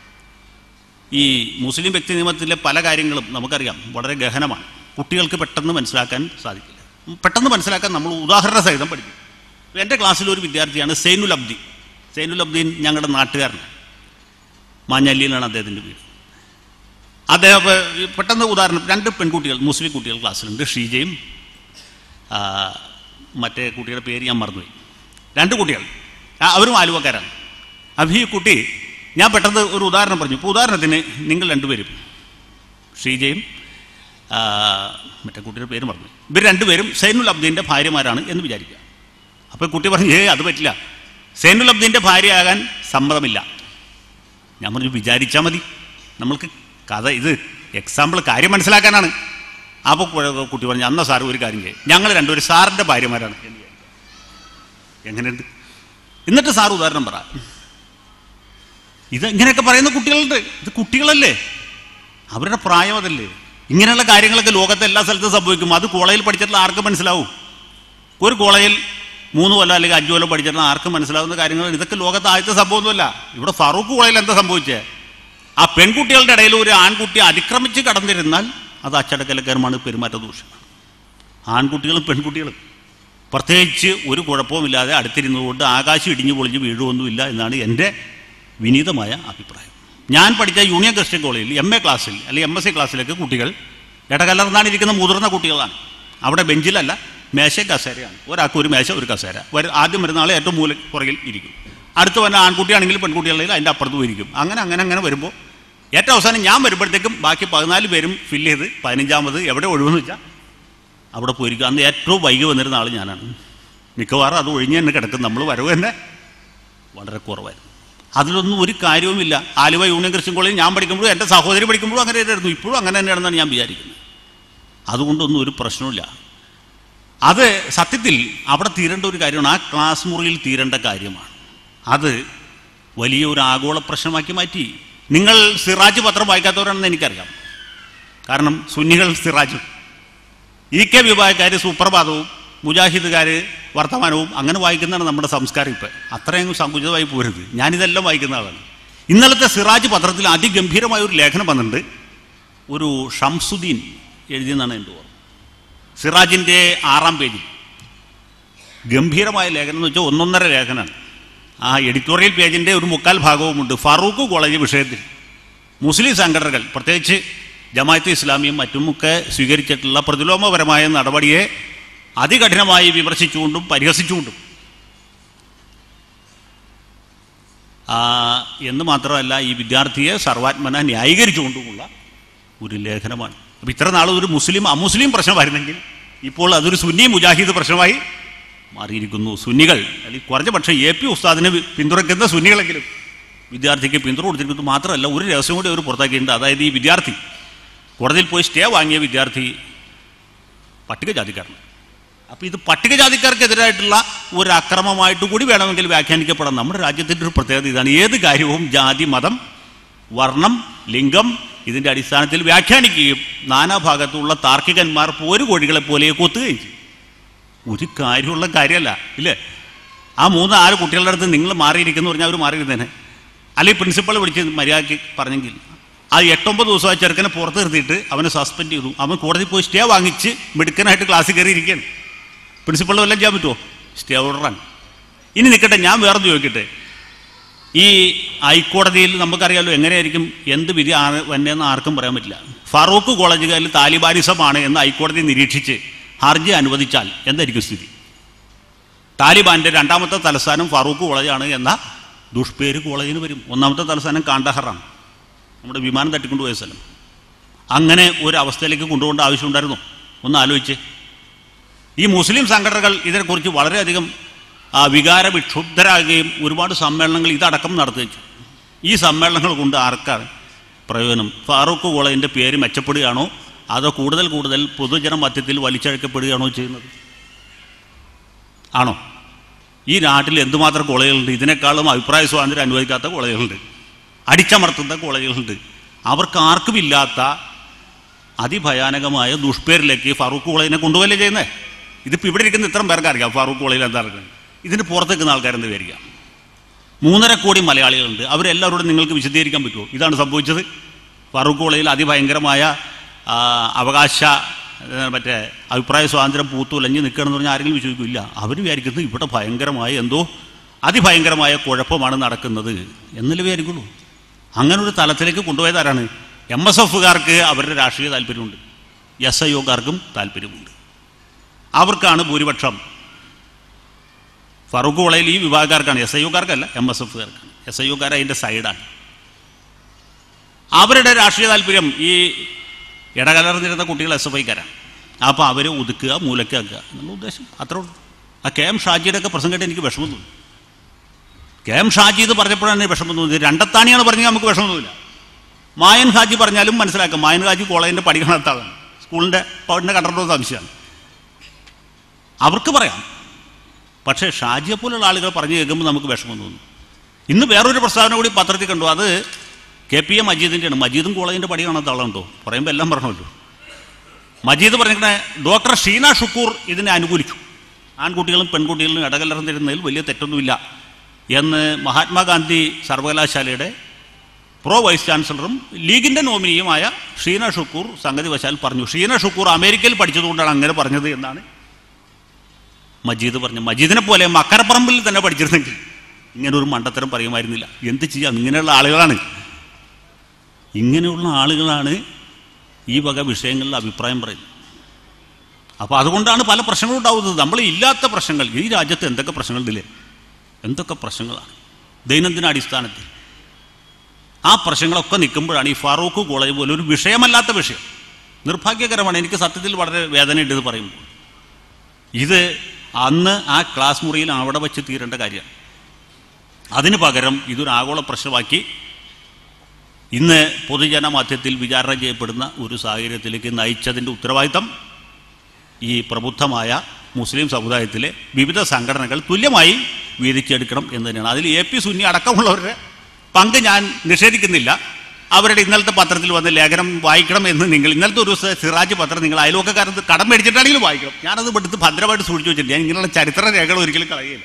ഈ മുസ്ലിം വ്യക്തി നിയമത്തിലെ പല കാര്യങ്ങളും നമുക്കറിയാം വളരെ ഗഹനമാണ് കുട്ടികൾക്ക് പെട്ടെന്ന് മനസ്സിലാക്കാൻ സാധിക്കില്ല പെട്ടെന്ന് മനസ്സിലാക്കാൻ നമ്മൾ ഉദാഹരണ സഹിതം പഠിക്കും എൻ്റെ ക്ലാസ്സിൽ ഒരു വിദ്യാർത്ഥിയാണ് സൈനുൽ അബ്ദി സൈനുൽ അബ്ദീൻ ഞങ്ങളുടെ നാട്ടുകാരനാണ് മാഞ്ഞല്ലിയിലാണ് അദ്ദേഹത്തിൻ്റെ വീട് അദ്ദേഹം ഇപ്പൊ പെട്ടെന്ന് ഉദാഹരണം രണ്ട് പെൺകുട്ടികൾ മുസ്ലിം കുട്ടികൾ ക്ലാസ്സിലുണ്ട് ഷീജയും ആ, മറ്റേ കുട്ടിയുടെ പേര് ഞാൻ മറന്നുപോയി രണ്ട് കുട്ടികൾ ആ, അവരും ആലുവക്കാരാണ് അപ്പോൾ ഈ കുട്ടി ഞാൻ പെട്ടെന്ന് ഒരു ഉദാഹരണം പറഞ്ഞു ഇപ്പോൾ ഉദാഹരണത്തിന് നിങ്ങൾ രണ്ടുപേരും ഷീജയും ആ, മറ്റേ കുട്ടിയുടെ പേര് മറന്നു ഇവർ രണ്ടുപേരും സൈനുൽ അബ്ദീൻ്റെ ഭാര്യമാരാണ് എന്ന് വിചാരിക്കുക അപ്പോൾ കുട്ടി പറഞ്ഞു ഏ അത് പറ്റില്ല സൈനുൽ അബ്ദീൻ്റെ ഭാര്യയാകാൻ സമ്മതമില്ല ഞാൻ പറഞ്ഞു വിചാരിച്ചാൽ മതി നമ്മൾക്ക് കഥ ഇത് എക്സാമ്പിൾ കാര്യം മനസ്സിലാക്കാനാണ് അപ്പോൾ കു- കുട്ടി പറഞ്ഞു അന്ന സാർ ഒരു കാര്യം ചെയ്യും ഞങ്ങൾ രണ്ടുപേരും സാറിൻ്റെ ഭാര്യമാരാണ് എന്ന് വിചാരിക്കുക. എങ്ങനെയുണ്ട് എന്നിട്ട് സാർ ഉദാഹരണം പറ ഇത് ഇങ്ങനെയൊക്കെ പറയുന്ന കുട്ടികളുണ്ട് ഇത് കുട്ടികളല്ലേ അവരുടെ പ്രായം അതല്ലേ ഇങ്ങനെയുള്ള കാര്യങ്ങളൊക്കെ ലോകത്തെ എല്ലാ സ്ഥലത്തും സംഭവിക്കും അത് കോളേജിൽ പഠിച്ചിട്ടുള്ള ആർക്കും മനസ്സിലാവും ഒരു കോളേജിൽ മൂന്ന് കൊല്ലം അല്ലെങ്കിൽ അഞ്ച് കൊല്ലം പഠിച്ചിട്ടുള്ള ആർക്കും മനസ്സിലാവുന്ന കാര്യങ്ങൾ ഇതൊക്കെ ലോകത്ത് ആദ്യത്തെ സംഭവമൊന്നുമല്ല ഇവിടെ ഫറൂഖ് കോളേജിൽ എന്താ സംഭവിച്ചേ ആ പെൺകുട്ടികളുടെ ഇടയിൽ ഒരു ആൺകുട്ടി അതിക്രമിച്ച് കടന്നിരുന്നാൽ അത് അച്ചടക്കലക്കരമാണ് പെരുമാറ്റ ദൂഷണം ആൺകുട്ടികളും പെൺകുട്ടികളും പ്രത്യേകിച്ച് ഒരു കുഴപ്പവുമില്ലാതെ അടുത്തിരുന്നുകൊണ്ട് ആകാശം ഇടിഞ്ഞു പൊളിഞ്ഞ് വീഴുമൊന്നുമില്ല എന്നാണ് എൻ്റെ വിനീതമായ അഭിപ്രായം ഞാൻ പഠിച്ച യൂണിയൻ ക്രിസ്ത്യൻ കോളേജിൽ എം എ ക്ലാസ്സിൽ അല്ലെങ്കിൽ എം എസ് സി ക്ലാസ്സിലേക്ക് കുട്ടികൾ ഇടകലർന്നാണ് ഇരിക്കുന്ന മുതിർന്ന കുട്ടികളാണ് അവിടെ ബെഞ്ചിലല്ല മേശ കസേരയാണ് ഒരാൾക്ക് ഒരു മേശ ഒരു കസേര വരു ആദ്യം വരുന്ന ആളെ ഏറ്റവും മൂല പുറകിൽ ഇരിക്കും അടുത്ത് വന്ന ആൺകുട്ടിയാണെങ്കിലും പെൺകുട്ടിയാണെങ്കിലും അതിൻ്റെ അപ്പുറത്തും ഇരിക്കും അങ്ങനെ അങ്ങനെ അങ്ങനെ വരുമ്പോൾ ഏറ്റവും അവസാനം ഞാൻ വരുമ്പോഴത്തേക്കും ബാക്കി പതിനാല് പേരും ഫില്ല് ചെയ്ത് പതിനഞ്ചാമത് എവിടെ ഒഴിവെന്ന് വെച്ചാൽ അവിടെ പോയിരിക്കും അന്ന് ഏറ്റവും വൈകി വന്നിരുന്ന ആൾ ഞാനാണ് മിക്കവാറും അത് ഒഴിഞ്ഞ് തന്നെ കിടക്കും നമ്മൾ വരവ് തന്നെ വളരെ കുറവായിരുന്നു അതിലൊന്നും ഒരു കാര്യവുമില്ല ആലുവ യൂണിയൻ ക്രിസ്ത്യൻ കോളേജിൽ ഞാൻ പഠിക്കുമ്പോഴും എൻ്റെ സഹോദരി പഠിക്കുമ്പോഴും അങ്ങനെ തന്നെയായിരുന്നു ഇപ്പോഴും അങ്ങനെ തന്നെയാണെന്നാണ് ഞാൻ വിചാരിക്കുന്നത് അതുകൊണ്ടൊന്നും ഒരു പ്രശ്നമില്ല അത് സത്യത്തിൽ അവിടെ തീരേണ്ട ഒരു കാര്യമാണ് ആ ക്ലാസ് മുറിയിൽ തീരേണ്ട കാര്യമാണ് അത് വലിയ ഒരു ആഗോള പ്രശ്നമാക്കി മാറ്റി നിങ്ങൾ സിറാജ് പത്രം വായിക്കാത്തവരാണെന്ന് എനിക്കറിയാം കാരണം സുന്നികൾ സിറാജും ഇ കെ വിഭാഗക്കാർ സുപ്രഭാതവും മുജാഹിദുകാർ വർത്തമാനവും അങ്ങനെ വായിക്കുന്നതാണ് നമ്മുടെ സംസ്കാരം ഇപ്പം അത്രയും സങ്കുചിതമായി പോരുത് ഞാനിതെല്ലാം വായിക്കുന്ന ആളാണ് ഇന്നലത്തെ സിറാജ് പത്രത്തിൽ അതിഗംഭീരമായ ഒരു ലേഖനം വന്നിട്ടുണ്ട് ഒരു ഷംസുദ്ദീൻ എഴുതിയെന്നാണ് എൻ്റെ ഓർമ്മ സിറാജിൻ്റെ ആറാം പേജിൽ ഗംഭീരമായ ലേഖനം എന്ന് വെച്ചാൽ ഒന്നൊന്നര ലേഖനമാണ് ആ എഡിറ്റോറിയൽ പേജിൻ്റെ ഒരു മുക്കാൽ ഭാഗവുമുണ്ട് ഫറൂഖ് കോളേജ് വിഷയത്തിൽ മുസ്ലിം സംഘടനകൾ പ്രത്യേകിച്ച് ജമാഅത്ത് ഇസ്ലാമിയും മറ്റുമൊക്കെ സ്വീകരിച്ചിട്ടുള്ള പ്രതിലോമപരമായ നടപടിയെ അതികഠിനമായി വിമർശിച്ചുകൊണ്ടും പരിഹസിച്ചുകൊണ്ടും ആ, എന്ന് മാത്രമല്ല ഈ വിദ്യാർത്ഥിയെ സർവാത്മന ന്യായീകരിച്ചുകൊണ്ടുമുള്ള ഒരു ലേഖനമാണ് അപ്പം ഇത്ര നാൾ ഒരു മുസ്ലിം അമുസ്ലിം പ്രശ്നമായിരുന്നെങ്കിൽ ഇപ്പോൾ അതൊരു സുന്നി മുജാഹിദ് പ്രശ്നമായി മാറിയിരിക്കുന്നു സുന്നികൾ അല്ലെങ്കിൽ കുറഞ്ഞ പക്ഷേ എ പി ഉസ്താദിനെ വി- പിന്തുണയ്ക്കുന്ന സുന്നികളെങ്കിലും വിദ്യാർത്ഥിക്ക് പിന്തുണ കൊടുത്തിരിക്കുന്നത് മാത്രമല്ല ഒരു രഹസ്യം കൂടി അവർ പുറത്താക്കിയിട്ടുണ്ട് അതായത് ഈ വിദ്യാർത്ഥി കോടതിയിൽ പോയി സ്റ്റേ വാങ്ങിയ വിദ്യാർത്ഥി പട്ടികജാതിക്കാരനാണ് അപ്പോൾ ഇത് പട്ടികജാതിക്കാർക്കെതിരായിട്ടുള്ള ഒരു അക്രമമായിട്ട് കൂടി വേണമെങ്കിൽ വ്യാഖ്യാനിക്കപ്പെടാം നമ്മുടെ രാജ്യത്തിൻ്റെ ഒരു പ്രത്യേകത ഇതാണ് ഏത് കാര്യവും ജാതി മതം വർണ്ണം ലിംഗം ഇതിൻ്റെ അടിസ്ഥാനത്തിൽ വ്യാഖ്യാനിക്കുകയും നാനാഭാഗത്തുള്ള താർക്കികന്മാർ പോരു കോഴികളെ പോലെ കൊത്തുകയും ചെയ്യും ഒരു കാര്യമുള്ള കാര്യമല്ല ഇല്ലേ ആ മൂന്ന് ആറ് കുട്ടികളുടെ അടുത്ത് നിങ്ങൾ മാറിയിരിക്കുന്നു പറഞ്ഞാൽ അവർ മാറിയിരുന്നേനെ അല്ലെങ്കിൽ പ്രിൻസിപ്പൾ വിളിച്ച് മര്യാദയ്ക്ക് പറഞ്ഞെങ്കിൽ ആ എട്ടൊമ്പത് ദിവസം ആ ചെറുക്കനെ പുറത്ത് നിർത്തിയിട്ട് അവനെ സസ്പെൻഡ് ചെയ്തു അവൻ കോടതി പോയി സ്റ്റേ വാങ്ങിച്ച് മിടുക്കനായിട്ട് ക്ലാസ്സിൽ കയറി ഇരിക്കുകയാണ് പ്രിൻസിപ്പളിന് വല്ലതും ചെയ്യാൻ പറ്റുമോ സ്റ്റേ ഓർഡറാണ് ഇനി നിൽക്കട്ടെ ഞാൻ വേറെ ചോദിക്കട്ടെ ഈ ഹൈക്കോടതിയിൽ നമുക്കറിയാലോ എങ്ങനെയായിരിക്കും എന്ത് വിധി ആണ് വന്നതെന്ന് ആർക്കും പറയാൻ പറ്റില്ല ഫറൂഖ് കോളേജുകാരിൽ താലിബാനിസമാണ് എന്ന് ഹൈക്കോടതി നിരീക്ഷിച്ച് ഹർജി അനുവദിച്ചാൽ എന്തായിരിക്കും സ്ഥിതി താലിബാന്റെ രണ്ടാമത്തെ തലസ്ഥാനം ഫറൂഖ് കോളേജാണ് എന്ന ദുഷ്പേര് കോളേജിന് വരും ഒന്നാമത്തെ തലസ്ഥാനം കാണ്ടഹറാണ് നമ്മുടെ വിമാനം തട്ടിക്കൊണ്ടുപോയ സ്ഥലം അങ്ങനെ ഒരു അവസ്ഥയിലേക്ക് കൊണ്ടുപോകേണ്ട ആവശ്യമുണ്ടായിരുന്നു ഒന്ന് ആലോചിച്ച് ഈ മുസ്ലിം സംഘടനകൾ ഇതിനെക്കുറിച്ച് വളരെയധികം ആ, വികാരവിക്ഷുബ്ധരാകുകയും ഒരുപാട് സമ്മേളനങ്ങൾ ഇതടക്കം നടത്തുകയും ചെയ്തു ഈ സമ്മേളനങ്ങൾ കൊണ്ട് ആർക്കാണ് പ്രയോജനം ഫാറൂഖ് കോളേജിൻ്റെ പേര് മെച്ചപ്പെടുകയാണോ അതോ കൂടുതൽ കൂടുതൽ പൊതുജന മധ്യത്തിൽ വലിച്ചഴക്കപ്പെടുകയാണോ ചെയ്യുന്നത് ആണോ ഈ നാട്ടിൽ എന്തുമാത്രം കോളേജുകളുണ്ട് ഇതിനേക്കാളും അഭിപ്രായ സ്വാതന്ത്ര്യം അനുവദിക്കാത്ത കോളേജുകളുണ്ട് അടിച്ചമർത്തുന്ന കോളേജുകളുണ്ട് അവർക്ക് ആർക്കുമില്ലാത്ത അതിഭയാനകമായ ദുഷ്പേരിലേക്ക് ഫാറൂഖ് കോളേജിനെ കൊണ്ടുപോകല്ലേ ചെയ്യുന്നത് ഇതിപ്പോൾ ഇവിടെ ഇരിക്കുന്ന ഇത്രയും പേർക്ക് അറിയാം ഫാറൂഖ് കോളേജിൽ എന്താ നടക്കുന്നത് ഇതിന് പുറത്ത് നിൽക്കുന്ന ആൾക്കാരെന്ത് വിചാരിക്കാം മൂന്നര കോടി മലയാളികളുണ്ട് അവരെല്ലാവരോടും നിങ്ങൾക്ക് വിശദീകരിക്കാൻ പറ്റുമോ ഇതാണ് സംഭവിച്ചത് ഫാറൂഖ് കോളേജിൽ അതിഭയങ്കരമായ ആ, അവകാശ ഏ, മറ്റേ അഭിപ്രായ സ്വാതന്ത്ര്യം പൂത്തുലഞ്ഞ് നിൽക്കണമെന്ന് പറഞ്ഞാൽ ആരെങ്കിലും വിശ്വസിക്കില്ല അവർ വിചാരിക്കുന്നത് ഇവിടെ ഭയങ്കരമായ എന്തോ അതിഭയങ്കരമായ കുഴപ്പമാണ് നടക്കുന്നത് എന്നല്ലേ വിചാരിക്കുള്ളൂ അങ്ങനെ ഒരു തലത്തിലേക്ക് കൊണ്ടുപോയത് ആരാണ് എം എസ് എഫുകാർക്ക് അവരുടെ രാഷ്ട്രീയ താല്പര്യമുണ്ട് എസ് ഐ ഒക്കാർക്കും താല്പര്യമുണ്ട് അവർക്കാണ് ഭൂരിപക്ഷം ഫറൂഖ് കോളേജിൽ ഈ വിഭാഗക്കാർക്കാണ് എസ് ഐ ഒക്കാർക്കല്ല എം എസ് എഫുകാർക്കാണ് എസ് ഐ ഒക്കാർ അതിൻ്റെ സൈഡാണ് അവരുടെ രാഷ്ട്രീയ താല്പര്യം ഈ ഇടകലർന്നിരുന്ന കുട്ടികൾ എസ് എഫ് ഐക്കാരാണ് അപ്പോൾ അവരെ ഒതുക്കുക മൂലക്കാക്കുക എന്നുള്ള ഉദ്ദേശം അത്രേ ഉള്ളൂ ആ കെ എം ഷാജിയുടെ ഒക്കെ പ്രസംഗം കേട്ട് എനിക്ക് വിഷമം തോന്നി കെ എം ഷാജി ഇത് പറഞ്ഞപ്പോഴാണ് എനിക്ക് വിഷമം തോന്നിയത് രണ്ടത്താണിയാണ് പറഞ്ഞാൽ നമുക്ക് വിഷമം തോന്നില്ല മായൻ ഹാജി പറഞ്ഞാലും മനസ്സിലാക്കാം മായൻ ഹാജി കോളേജിൻ്റെ പഠിക്കണത്താണ് സ്കൂളിൻ്റെ പൗഡിൻ്റെ കണ്ടോ സംശയമാണ് അവർക്ക് പറയാം പക്ഷേ ഷാജിയെ പോലുള്ള ആളുകൾ പറഞ്ഞു കേൾക്കുമ്പോൾ നമുക്ക് വിഷമം തോന്നും ഇന്ന് വേറൊരു പ്രസ്താവന കൂടി പത്രത്തിൽ കണ്ടു അത് കെ പി എ മജീദിൻ്റെയാണ് മജീദും കോളേജിൻ്റെ പടി കാണാത്ത ആളുണ്ടോ പറയുമ്പോൾ എല്ലാം പറഞ്ഞല്ലോ മജീദ് പറഞ്ഞിരിക്കണ ഡോക്ടർ ഷീന ഷുക്കൂർ ഇതിനെ അനുകൂലിച്ചു ആൺകുട്ടികളും പെൺകുട്ടികളും ഇടകലർന്നിരുന്നതിൽ വലിയ തെറ്റൊന്നുമില്ല എന്ന് മഹാത്മാഗാന്ധി സർവകലാശാലയുടെ പ്രോ വൈസ് ചാൻസലറും ലീഗിൻ്റെ നോമിനിയുമായ ഷീന ഷുക്കൂർ സംഗതി വശാൽ പറഞ്ഞു ഷീന ഷുക്കൂർ അമേരിക്കയിൽ പഠിച്ചതുകൊണ്ടാണ് അങ്ങനെ പറഞ്ഞത് എന്നാണ് മജീദ് പറഞ്ഞു മജീദിനെ പോലെ മക്കരപ്പറമ്പിൽ തന്നെ പഠിച്ചിരുന്നെങ്കിൽ ഇങ്ങനെ ഒരു മണ്ടത്തരം പറയുമായിരുന്നില്ല എന്ത് ചെയ്യാം ഇങ്ങനെയുള്ള ആളുകളാണ് ഇങ്ങനെയുള്ള ആളുകളാണ് ഈ വക വിഷയങ്ങളിൽ അഭിപ്രായം പറയുന്നത് അപ്പോൾ അതുകൊണ്ടാണ് പല പ്രശ്നങ്ങളും ഉണ്ടാവുന്നത് നമ്മൾ ഇല്ലാത്ത പ്രശ്നങ്ങൾ ഈ രാജ്യത്ത് എന്തൊക്കെ പ്രശ്നങ്ങളില്ലേ എന്തൊക്കെ പ്രശ്നങ്ങളാണ് ദൈനംദിന അടിസ്ഥാനത്തിൽ ആ പ്രശ്നങ്ങളൊക്കെ നിൽക്കുമ്പോഴാണ് ഈ ഫാറൂഖ് കോളേജ് പോലെ ഒരു വിഷയമല്ലാത്ത വിഷയം നിർഭാഗ്യകരമാണ് എനിക്ക് സത്യത്തിൽ വളരെ വേദനയുണ്ട് ഇത് പറയുമ്പോൾ ഇത് അന്ന് ആ ക്ലാസ് മുറിയിൽ അവിടെ വെച്ച് തീരേണ്ട കാര്യമാണ് അതിന് പകരം ഇതൊരു ആഗോള പ്രശ്നമാക്കി ഇന്ന് പൊതുജന മധ്യത്തിൽ വിചാരണ ചെയ്യപ്പെടുന്ന ഒരു സാഹചര്യത്തിലേക്ക് നയിച്ചതിൻ്റെ ഉത്തരവാദിത്തം ഈ പ്രബുദ്ധമായ മുസ്ലിം സമുദായത്തിലെ വിവിധ സംഘടനകൾ തുല്യമായി വീതിച്ചെടുക്കണം എന്ന് തന്നെയാണ് അതിൽ എ പി സുന്നി അടക്കമുള്ളവരുടെ പങ്ക് ഞാൻ നിഷേധിക്കുന്നില്ല അവരുടെ ഇന്നലത്തെ പത്രത്തിൽ വന്ന ലേഖനം വായിക്കണം എന്ന് നിങ്ങൾ ഇന്നലത്തെ ഒരു ദിവസം സിറാജ് പത്രം നിങ്ങൾ അയൽവക്കക്കാരത്ത് കടം മേടിച്ചിട്ടാണെങ്കിലും വായിക്കണം ഞാനത് എടുത്ത് ഭദ്രമായിട്ട് സൂക്ഷിച്ചു വെച്ചിട്ടുണ്ട് ഞാൻ ഇങ്ങനെയുള്ള ചരിത്ര രേഖകൾ ഒരിക്കലും കളയുകയില്ല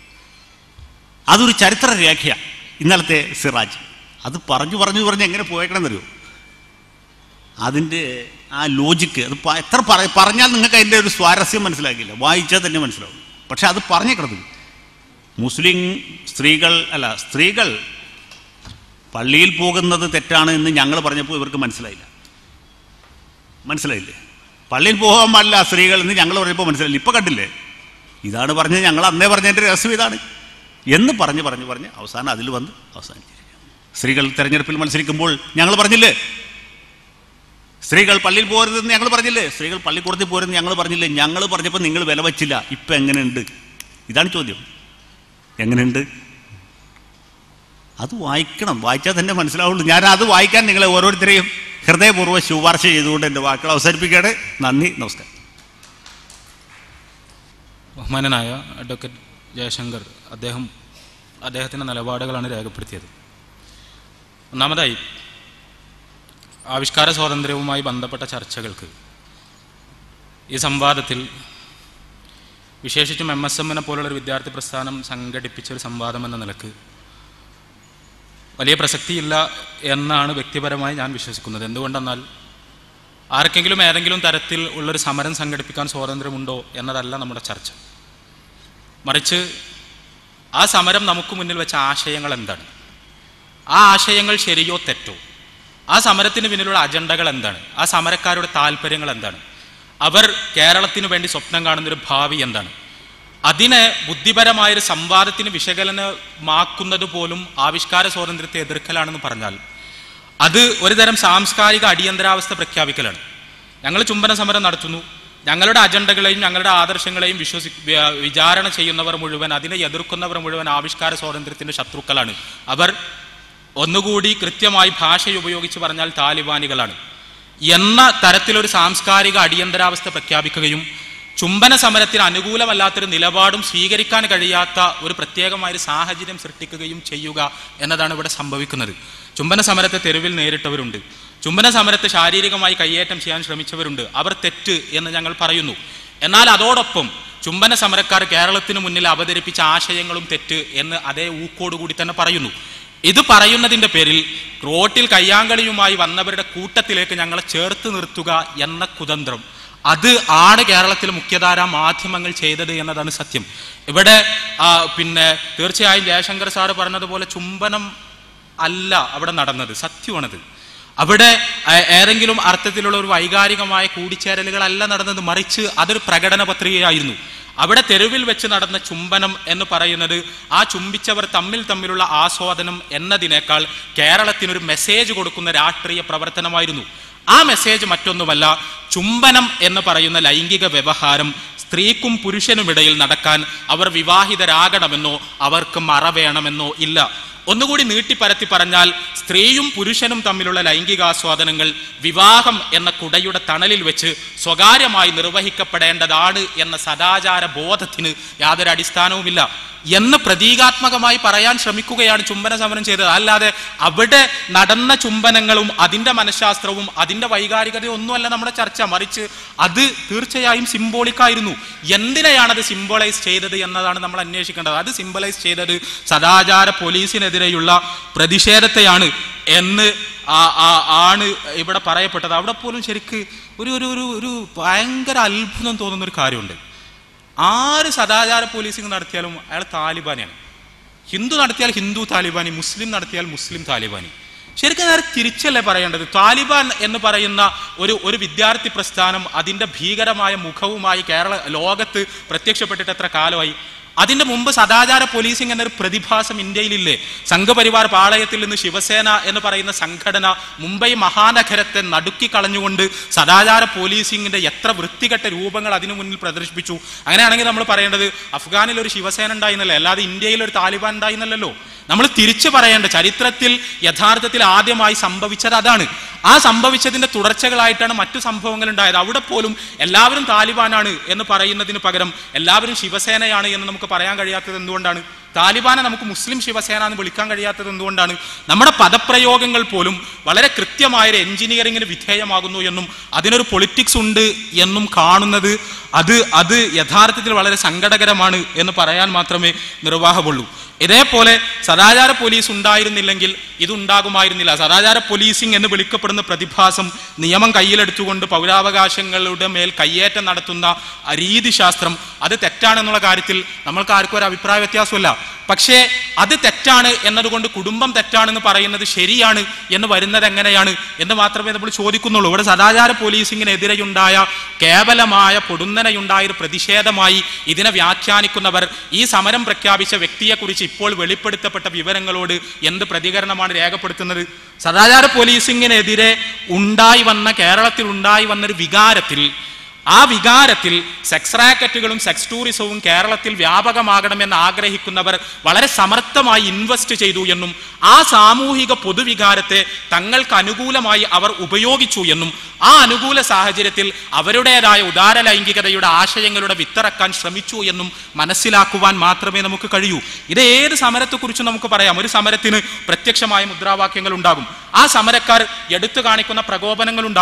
അതൊരു ചരിത്ര രേഖയാണ് ഇന്നലത്തെ സിറാജ് അത് പറഞ്ഞു പറഞ്ഞു പറഞ്ഞ് എങ്ങനെ പോയേക്കണമെന്നറിയോ അതിൻ്റെ ആ ലോജിക്ക് അത് പ- എത്ര പറ പറഞ്ഞാൽ നിങ്ങൾക്ക് അതിൻ്റെ ഒരു സ്വാരസ്യം മനസ്സിലാക്കില്ല വായിച്ചാൽ തന്നെ മനസ്സിലാവും പക്ഷെ അത് പറഞ്ഞേക്കണത് മുസ്ലിം സ്ത്രീകൾ അല്ല സ്ത്രീകൾ പള്ളിയിൽ പോകുന്നത് തെറ്റാണ് എന്ന് ഞങ്ങൾ പറഞ്ഞപ്പോൾ ഇവർക്ക് മനസ്സിലായില്ല മനസ്സിലായില്ലേ പള്ളിയിൽ പോകാൻ പാടില്ല സ്ത്രീകൾ എന്ന് ഞങ്ങൾ പറഞ്ഞപ്പോൾ മനസ്സിലായില്ല ഇപ്പം കണ്ടില്ലേ ഇതാണ് പറഞ്ഞത് ഞങ്ങൾ അന്നേ പറഞ്ഞതിൻ്റെ രഹസ്യം ഇതാണ് എന്ന് പറഞ്ഞ് പറഞ്ഞ് പറഞ്ഞ് അവസാനം അതിൽ വന്ന് അവസാനിച്ചിരിക്കുക സ്ത്രീകൾ തെരഞ്ഞെടുപ്പിൽ മത്സരിക്കുമ്പോൾ ഞങ്ങൾ പറഞ്ഞില്ലേ സ്ത്രീകൾ പള്ളിയിൽ പോരുതെന്ന് ഞങ്ങൾ പറഞ്ഞില്ലേ സ്ത്രീകൾ പള്ളിക്കൂടത്തിൽ പോരുതെന്ന് ഞങ്ങൾ പറഞ്ഞില്ലേ ഞങ്ങൾ പറഞ്ഞപ്പോൾ നിങ്ങൾ വില വച്ചില്ല ഇപ്പം എങ്ങനെയുണ്ട് ഇതാണ് ചോദ്യം എങ്ങനെയുണ്ട് അത് വായിക്കണം വായിച്ചാൽ തന്നെ മനസ്സിലാവുള്ളൂ ഞാൻ അത് വായിക്കാൻ നിങ്ങളെ ഓരോരുത്തരെയും ഹൃദയപൂർവ്വം ശുപാർശ ചെയ്തുകൊണ്ട് എൻ്റെ വാക്കുകൾ അവസാനിപ്പിക്കുകയാണ് നന്ദി നമസ്കാരം ബഹുമാനനായ അഡ്വക്കേറ്റ് ജയശങ്കർ അദ്ദേഹം അദ്ദേഹത്തിൻ്റെ നിലപാടുകളാണ് രേഖപ്പെടുത്തിയത് ഒന്നാമതായി ആവിഷ്കാര സ്വാതന്ത്ര്യവുമായി ബന്ധപ്പെട്ട ചർച്ചകൾക്ക് ഈ സംവാദത്തിൽ വിശേഷിച്ചും എം എസ് എമ്മിനെ പോലുള്ളൊരു വിദ്യാർത്ഥി പ്രസ്ഥാനം സംഘടിപ്പിച്ച ഒരു സംവാദം എന്ന നിലക്ക് വലിയ പ്രസക്തിയില്ല എന്നാണ് വ്യക്തിപരമായി ഞാൻ വിശ്വസിക്കുന്നത് എന്തുകൊണ്ടെന്നാൽ ആർക്കെങ്കിലും ഏതെങ്കിലും തരത്തിൽ ഉള്ളൊരു സമരം സംഘടിപ്പിക്കാൻ സ്വാതന്ത്ര്യമുണ്ടോ എന്നതല്ല നമ്മുടെ ചർച്ച മറിച്ച് ആ സമരം നമുക്ക് മുന്നിൽ വെച്ച ആശയങ്ങൾ എന്താണ് ആ ആശയങ്ങൾ ശരിയോ തെറ്റോ ആ സമരത്തിന് പിന്നിലുള്ള അജണ്ടകൾ എന്താണ് ആ സമരക്കാരുടെ താല്പര്യങ്ങൾ എന്താണ് അവർ കേരളത്തിന് വേണ്ടി സ്വപ്നം കാണുന്നൊരു ഭാവി എന്താണ് അതിനെ ബുദ്ധിപരമായൊരു സംവാദത്തിന് വിശകലനമാക്കുന്നത് പോലും ആവിഷ്കാര സ്വാതന്ത്ര്യത്തെ എതിർക്കലാണെന്ന് പറഞ്ഞാൽ അത് ഒരുതരം സാംസ്കാരിക അടിയന്തരാവസ്ഥ പ്രഖ്യാപിക്കലാണ് ഞങ്ങൾ ചുംബന സമരം നടത്തുന്നു ഞങ്ങളുടെ അജണ്ടകളെയും ഞങ്ങളുടെ ആദർശങ്ങളെയും വിശ്വസി വ്യ- വിചാരണ ചെയ്യുന്നവർ മുഴുവൻ അതിനെ എതിർക്കുന്നവർ മുഴുവൻ ആവിഷ്കാര സ്വാതന്ത്ര്യത്തിന്റെ ശത്രുക്കളാണ് അവർ ഒന്നുകൂടി കൃത്യമായി ഭാഷ ഉപയോഗിച്ച് പറഞ്ഞാൽ താലിബാനികളാണ് എന്ന തരത്തിലൊരു സാംസ്കാരിക അടിയന്തരാവസ്ഥ പ്രഖ്യാപിക്കുകയും ചുംബന സമരത്തിന് അനുകൂലമല്ലാത്തൊരു നിലപാടും സ്വീകരിക്കാൻ കഴിയാത്ത ഒരു പ്രത്യേകമായൊരു സാഹചര്യം സൃഷ്ടിക്കുകയും ചെയ്യുക എന്നതാണ് ഇവിടെ സംഭവിക്കുന്നത് ചുംബന സമരത്തെ തെരുവിൽ നേരിട്ടവരുണ്ട് ചുംബന സമരത്തെ ശാരീരികമായി കയ്യേറ്റം ചെയ്യാൻ ശ്രമിച്ചവരുണ്ട് അവർ തെറ്റ് എന്ന് ഞങ്ങൾ പറയുന്നു എന്നാൽ അതോടൊപ്പം ചുംബന സമരക്കാർ കേരളത്തിന് മുന്നിൽ അവതരിപ്പിച്ച ആശയങ്ങളും തെറ്റ് എന്ന് അതേ ഊക്കോടുകൂടി തന്നെ പറയുന്നു ഇത് പറയുന്നതിന്റെ പേരിൽ റോട്ടിൽ കയ്യാങ്കളിയുമായി വന്നവരുടെ കൂട്ടത്തിലേക്ക് ഞങ്ങളെ ചേർത്ത് നിർത്തുക എന്ന കുതന്ത്രം അത് ആണ് കേരളത്തിലെ മുഖ്യധാരാ മാധ്യമങ്ങൾ ചെയ്തത് എന്നതാണ് സത്യം ഇവിടെ ആ, പിന്നെ തീർച്ചയായും ജയശങ്കർ സാറ് പറഞ്ഞതുപോലെ ചുംബനം അല്ല അവിടെ നടന്നത് സത്യമാണത് അവിടെ ഏ- ഏതെങ്കിലും അർത്ഥത്തിലുള്ള ഒരു വൈകാരികമായ കൂടിച്ചേരലുകളല്ല നടന്നത് മറിച്ച് അതൊരു പ്രകടന പത്രികയായിരുന്നു അവിടെ തെരുവിൽ വെച്ച് നടന്ന ചുംബനം എന്ന് പറയുന്നത് ആ ചുംബിച്ചവർ തമ്മിൽ തമ്മിലുള്ള ആസ്വാദനം എന്നതിനേക്കാൾ കേരളത്തിനൊരു മെസ്സേജ് കൊടുക്കുന്ന രാഷ്ട്രീയ പ്രവർത്തനമായിരുന്നു ആ മെസ്സേജ് മറ്റൊന്നുമല്ല ചുംബനം എന്ന് പറയുന്ന ലൈംഗിക വ്യവഹാരം സ്ത്രീക്കും പുരുഷനുമിടയിൽ നടക്കാൻ അവർ വിവാഹിതരാകണമെന്നോ അവർക്ക് മറ വേണമെന്നോ ഇല്ല ഒന്നുകൂടി നീട്ടിപ്പരത്തി പറഞ്ഞാൽ സ്ത്രീയും പുരുഷനും തമ്മിലുള്ള ലൈംഗികാസ്വാദനങ്ങൾ വിവാഹം എന്ന കുടയുടെ തണലിൽ വെച്ച് സ്വകാര്യമായി നിർവഹിക്കപ്പെടേണ്ടതാണ് എന്ന സദാചാര ബോധത്തിന് യാതൊരു അടിസ്ഥാനവുമില്ല എന്ന് പ്രതീകാത്മകമായി പറയാൻ ശ്രമിക്കുകയാണ് ചുംബന സമരം ചെയ്തത് അല്ലാതെ അവിടെ നടന്ന ചുംബനങ്ങളും അതിന്റെ മനഃശാസ്ത്രവും അതിന്റെ വൈകാരികതയും ഒന്നുമല്ല നമ്മുടെ ചർച്ച മറിച്ച് അത് തീർച്ചയായും സിംബോളിക്കായിരുന്നു എന്തിനെയാണ് അത് സിംബോളൈസ് ചെയ്തത് എന്നതാണ് നമ്മൾ അന്വേഷിക്കേണ്ടത് അത് സിംബലൈസ് ചെയ്തത് സദാചാര പോലീസിനെതിരെയുള്ള പ്രതിഷേധത്തെയാണ് എന്ന് ആ- ആ- ആണ് ഇവിടെ പറയപ്പെട്ടത് അവിടെ പോലും ശരിക്ക് ഒരു ഒരു ഒരു ഒരു ഭയങ്കര അത്ഭുതം തോന്നുന്ന ഒരു കാര്യമുണ്ട് ആര് സദാചാര പോലീസിംഗ് നടത്തിയാലും അയാൾ താലിബാനാണ് ഹിന്ദു നടത്തിയാൽ ഹിന്ദു താലിബാനി മുസ്ലിം നടത്തിയാൽ മുസ്ലിം താലിബാനി ശരിക്കും നേരെ തിരിച്ചല്ലേ പറയേണ്ടത് താലിബാൻ എന്ന് പറയുന്ന ഒരു ഒരു വിദ്യാർത്ഥി പ്രസ്ഥാനം അതിന്റെ ഭീകരമായ മുഖവുമായി കേരള ലോകത്ത് പ്രത്യക്ഷപ്പെട്ടിട്ട് എത്ര കാലമായി അതിന്റെ മുമ്പ് സദാചാര പോലീസിംഗ് എന്നൊരു പ്രതിഭാസം ഇന്ത്യയിലില്ലേ സംഘപരിവാർ പാളയത്തിൽ നിന്ന് ശിവസേന എന്ന് പറയുന്ന സംഘടന മുംബൈ മഹാനഗരത്തെ നടുക്കി കളഞ്ഞുകൊണ്ട് സദാചാര പോലീസിംഗിന്റെ എത്ര വൃത്തികെട്ട രൂപങ്ങൾ അതിനു മുന്നിൽ പ്രദർശിപ്പിച്ചു അങ്ങനെയാണെങ്കിൽ നമ്മൾ പറയേണ്ടത് അഫ്ഗാനിൽ ഒരു ശിവസേന ഉണ്ടായിരുന്നല്ലേ അല്ലാതെ ഇന്ത്യയിൽ ഒരു താലിബാൻ ഉണ്ടായിരുന്നല്ലോ നമ്മൾ തിരിച്ചു പറയേണ്ട ചരിത്രത്തിൽ യഥാർത്ഥത്തിൽ ആദ്യമായി സംഭവിച്ചത് അതാണ് ആ സംഭവിച്ചതിന്റെ തുടർച്ചകളായിട്ടാണ് മറ്റു സംഭവങ്ങൾ ഉണ്ടായത് അവിടെ പോലും എല്ലാവരും താലിബാനാണ് എന്ന് പറയുന്നതിന് പകരം എല്ലാവരും ശിവസേനയാണ് എന്ന് നമുക്ക് പറയാൻ കഴിയാത്തത് എന്തുകൊണ്ടാണ് താലിബാനെ നമുക്ക് മുസ്ലിം ശിവസേന എന്ന് വിളിക്കാൻ കഴിയാത്തത് എന്തുകൊണ്ടാണ് നമ്മുടെ പദപ്രയോഗങ്ങൾ പോലും വളരെ കൃത്യമായ ഒരു എഞ്ചിനീയറിംഗിന് വിധേയമാകുന്നു എന്നും അതിനൊരു പൊളിറ്റിക്സ് ഉണ്ട് എന്നും കാണുന്നത് അത് അത് യഥാർത്ഥത്തിൽ വളരെ സങ്കടകരമാണ് എന്ന് പറയാൻ മാത്രമേ നിർവാഹമുള്ളൂ ഇതേപോലെ സദാചാര പോലീസ് ഉണ്ടായിരുന്നില്ലെങ്കിൽ ഇതുണ്ടാകുമായിരുന്നില്ല സദാചാര പോലീസിംഗ് എന്ന് വിളിക്കപ്പെടുന്ന പ്രതിഭാസം നിയമം കയ്യിലെടുത്തുകൊണ്ട് പൗരാവകാശങ്ങളുടെ മേൽ കയ്യേറ്റം നടത്തുന്ന ആ രീതിശാസ്ത്രം അത് തെറ്റാണെന്നുള്ള കാര്യത്തിൽ നമ്മൾക്ക് ആർക്കും ഒരു അഭിപ്രായ വ്യത്യാസമില്ല പക്ഷേ അത് തെറ്റാണ് എന്നതുകൊണ്ട് കുടുംബം തെറ്റാണെന്ന് പറയുന്നത് ശരിയാണ് എന്ന് വരുന്നത് എങ്ങനെയാണ് എന്ന് മാത്രമേ നമ്മൾ ചോദിക്കുന്നുള്ളൂ ഇവിടെ സദാചാര പോലീസിങ്ങിനെതിരെയുണ്ടായ കേവലമായ പൊടുന്നനെയുണ്ടായ ഒരു പ്രതിഷേധമായി ഇതിനെ വ്യാഖ്യാനിക്കുന്നവർ ഈ സമരം പ്രഖ്യാപിച്ച വ്യക്തിയെക്കുറിച്ച് ഇപ്പോൾ വെളിപ്പെടുത്തപ്പെട്ട വിവരങ്ങളോട് എന്ത് പ്രതികരണമാണ് രേഖപ്പെടുത്തുന്നത് സദാചാര പോലീസിങ്ങിനെതിരെ ഉണ്ടായി വന്ന കേരളത്തിൽ ഉണ്ടായി വന്നൊരു വികാരത്തിൽ ആ വികാരത്തിൽ സെക്സ് റാക്കറ്റുകളും സെക്സ് ടൂറിസവും കേരളത്തിൽ വ്യാപകമാകണമെന്ന് ആഗ്രഹിക്കുന്നവർ വളരെ സമർത്ഥമായി ഇൻവെസ്റ്റ് ചെയ്തു എന്നും ആ സാമൂഹിക പൊതുവികാരത്തെ തങ്ങൾക്ക് അനുകൂലമായി അവർ ഉപയോഗിച്ചു എന്നും ആ അനുകൂല സാഹചര്യത്തിൽ അവരുടേതായ ഉദാര ലൈംഗികതയുടെ ആശയങ്ങളുടെ വിത്തിറക്കാൻ ശ്രമിച്ചു എന്നും മനസ്സിലാക്കുവാൻ മാത്രമേ നമുക്ക് കഴിയൂ ഇത് ഏത് സമരത്തെക്കുറിച്ച് നമുക്ക് പറയാം ഒരു സമരത്തിന് പ്രത്യക്ഷമായ മുദ്രാവാക്യങ്ങൾ ഉണ്ടാകും ആ സമരക്കാർ എടുത്തു കാണിക്കുന്ന പ്രകോപനങ്ങൾ ഉണ്ടാകും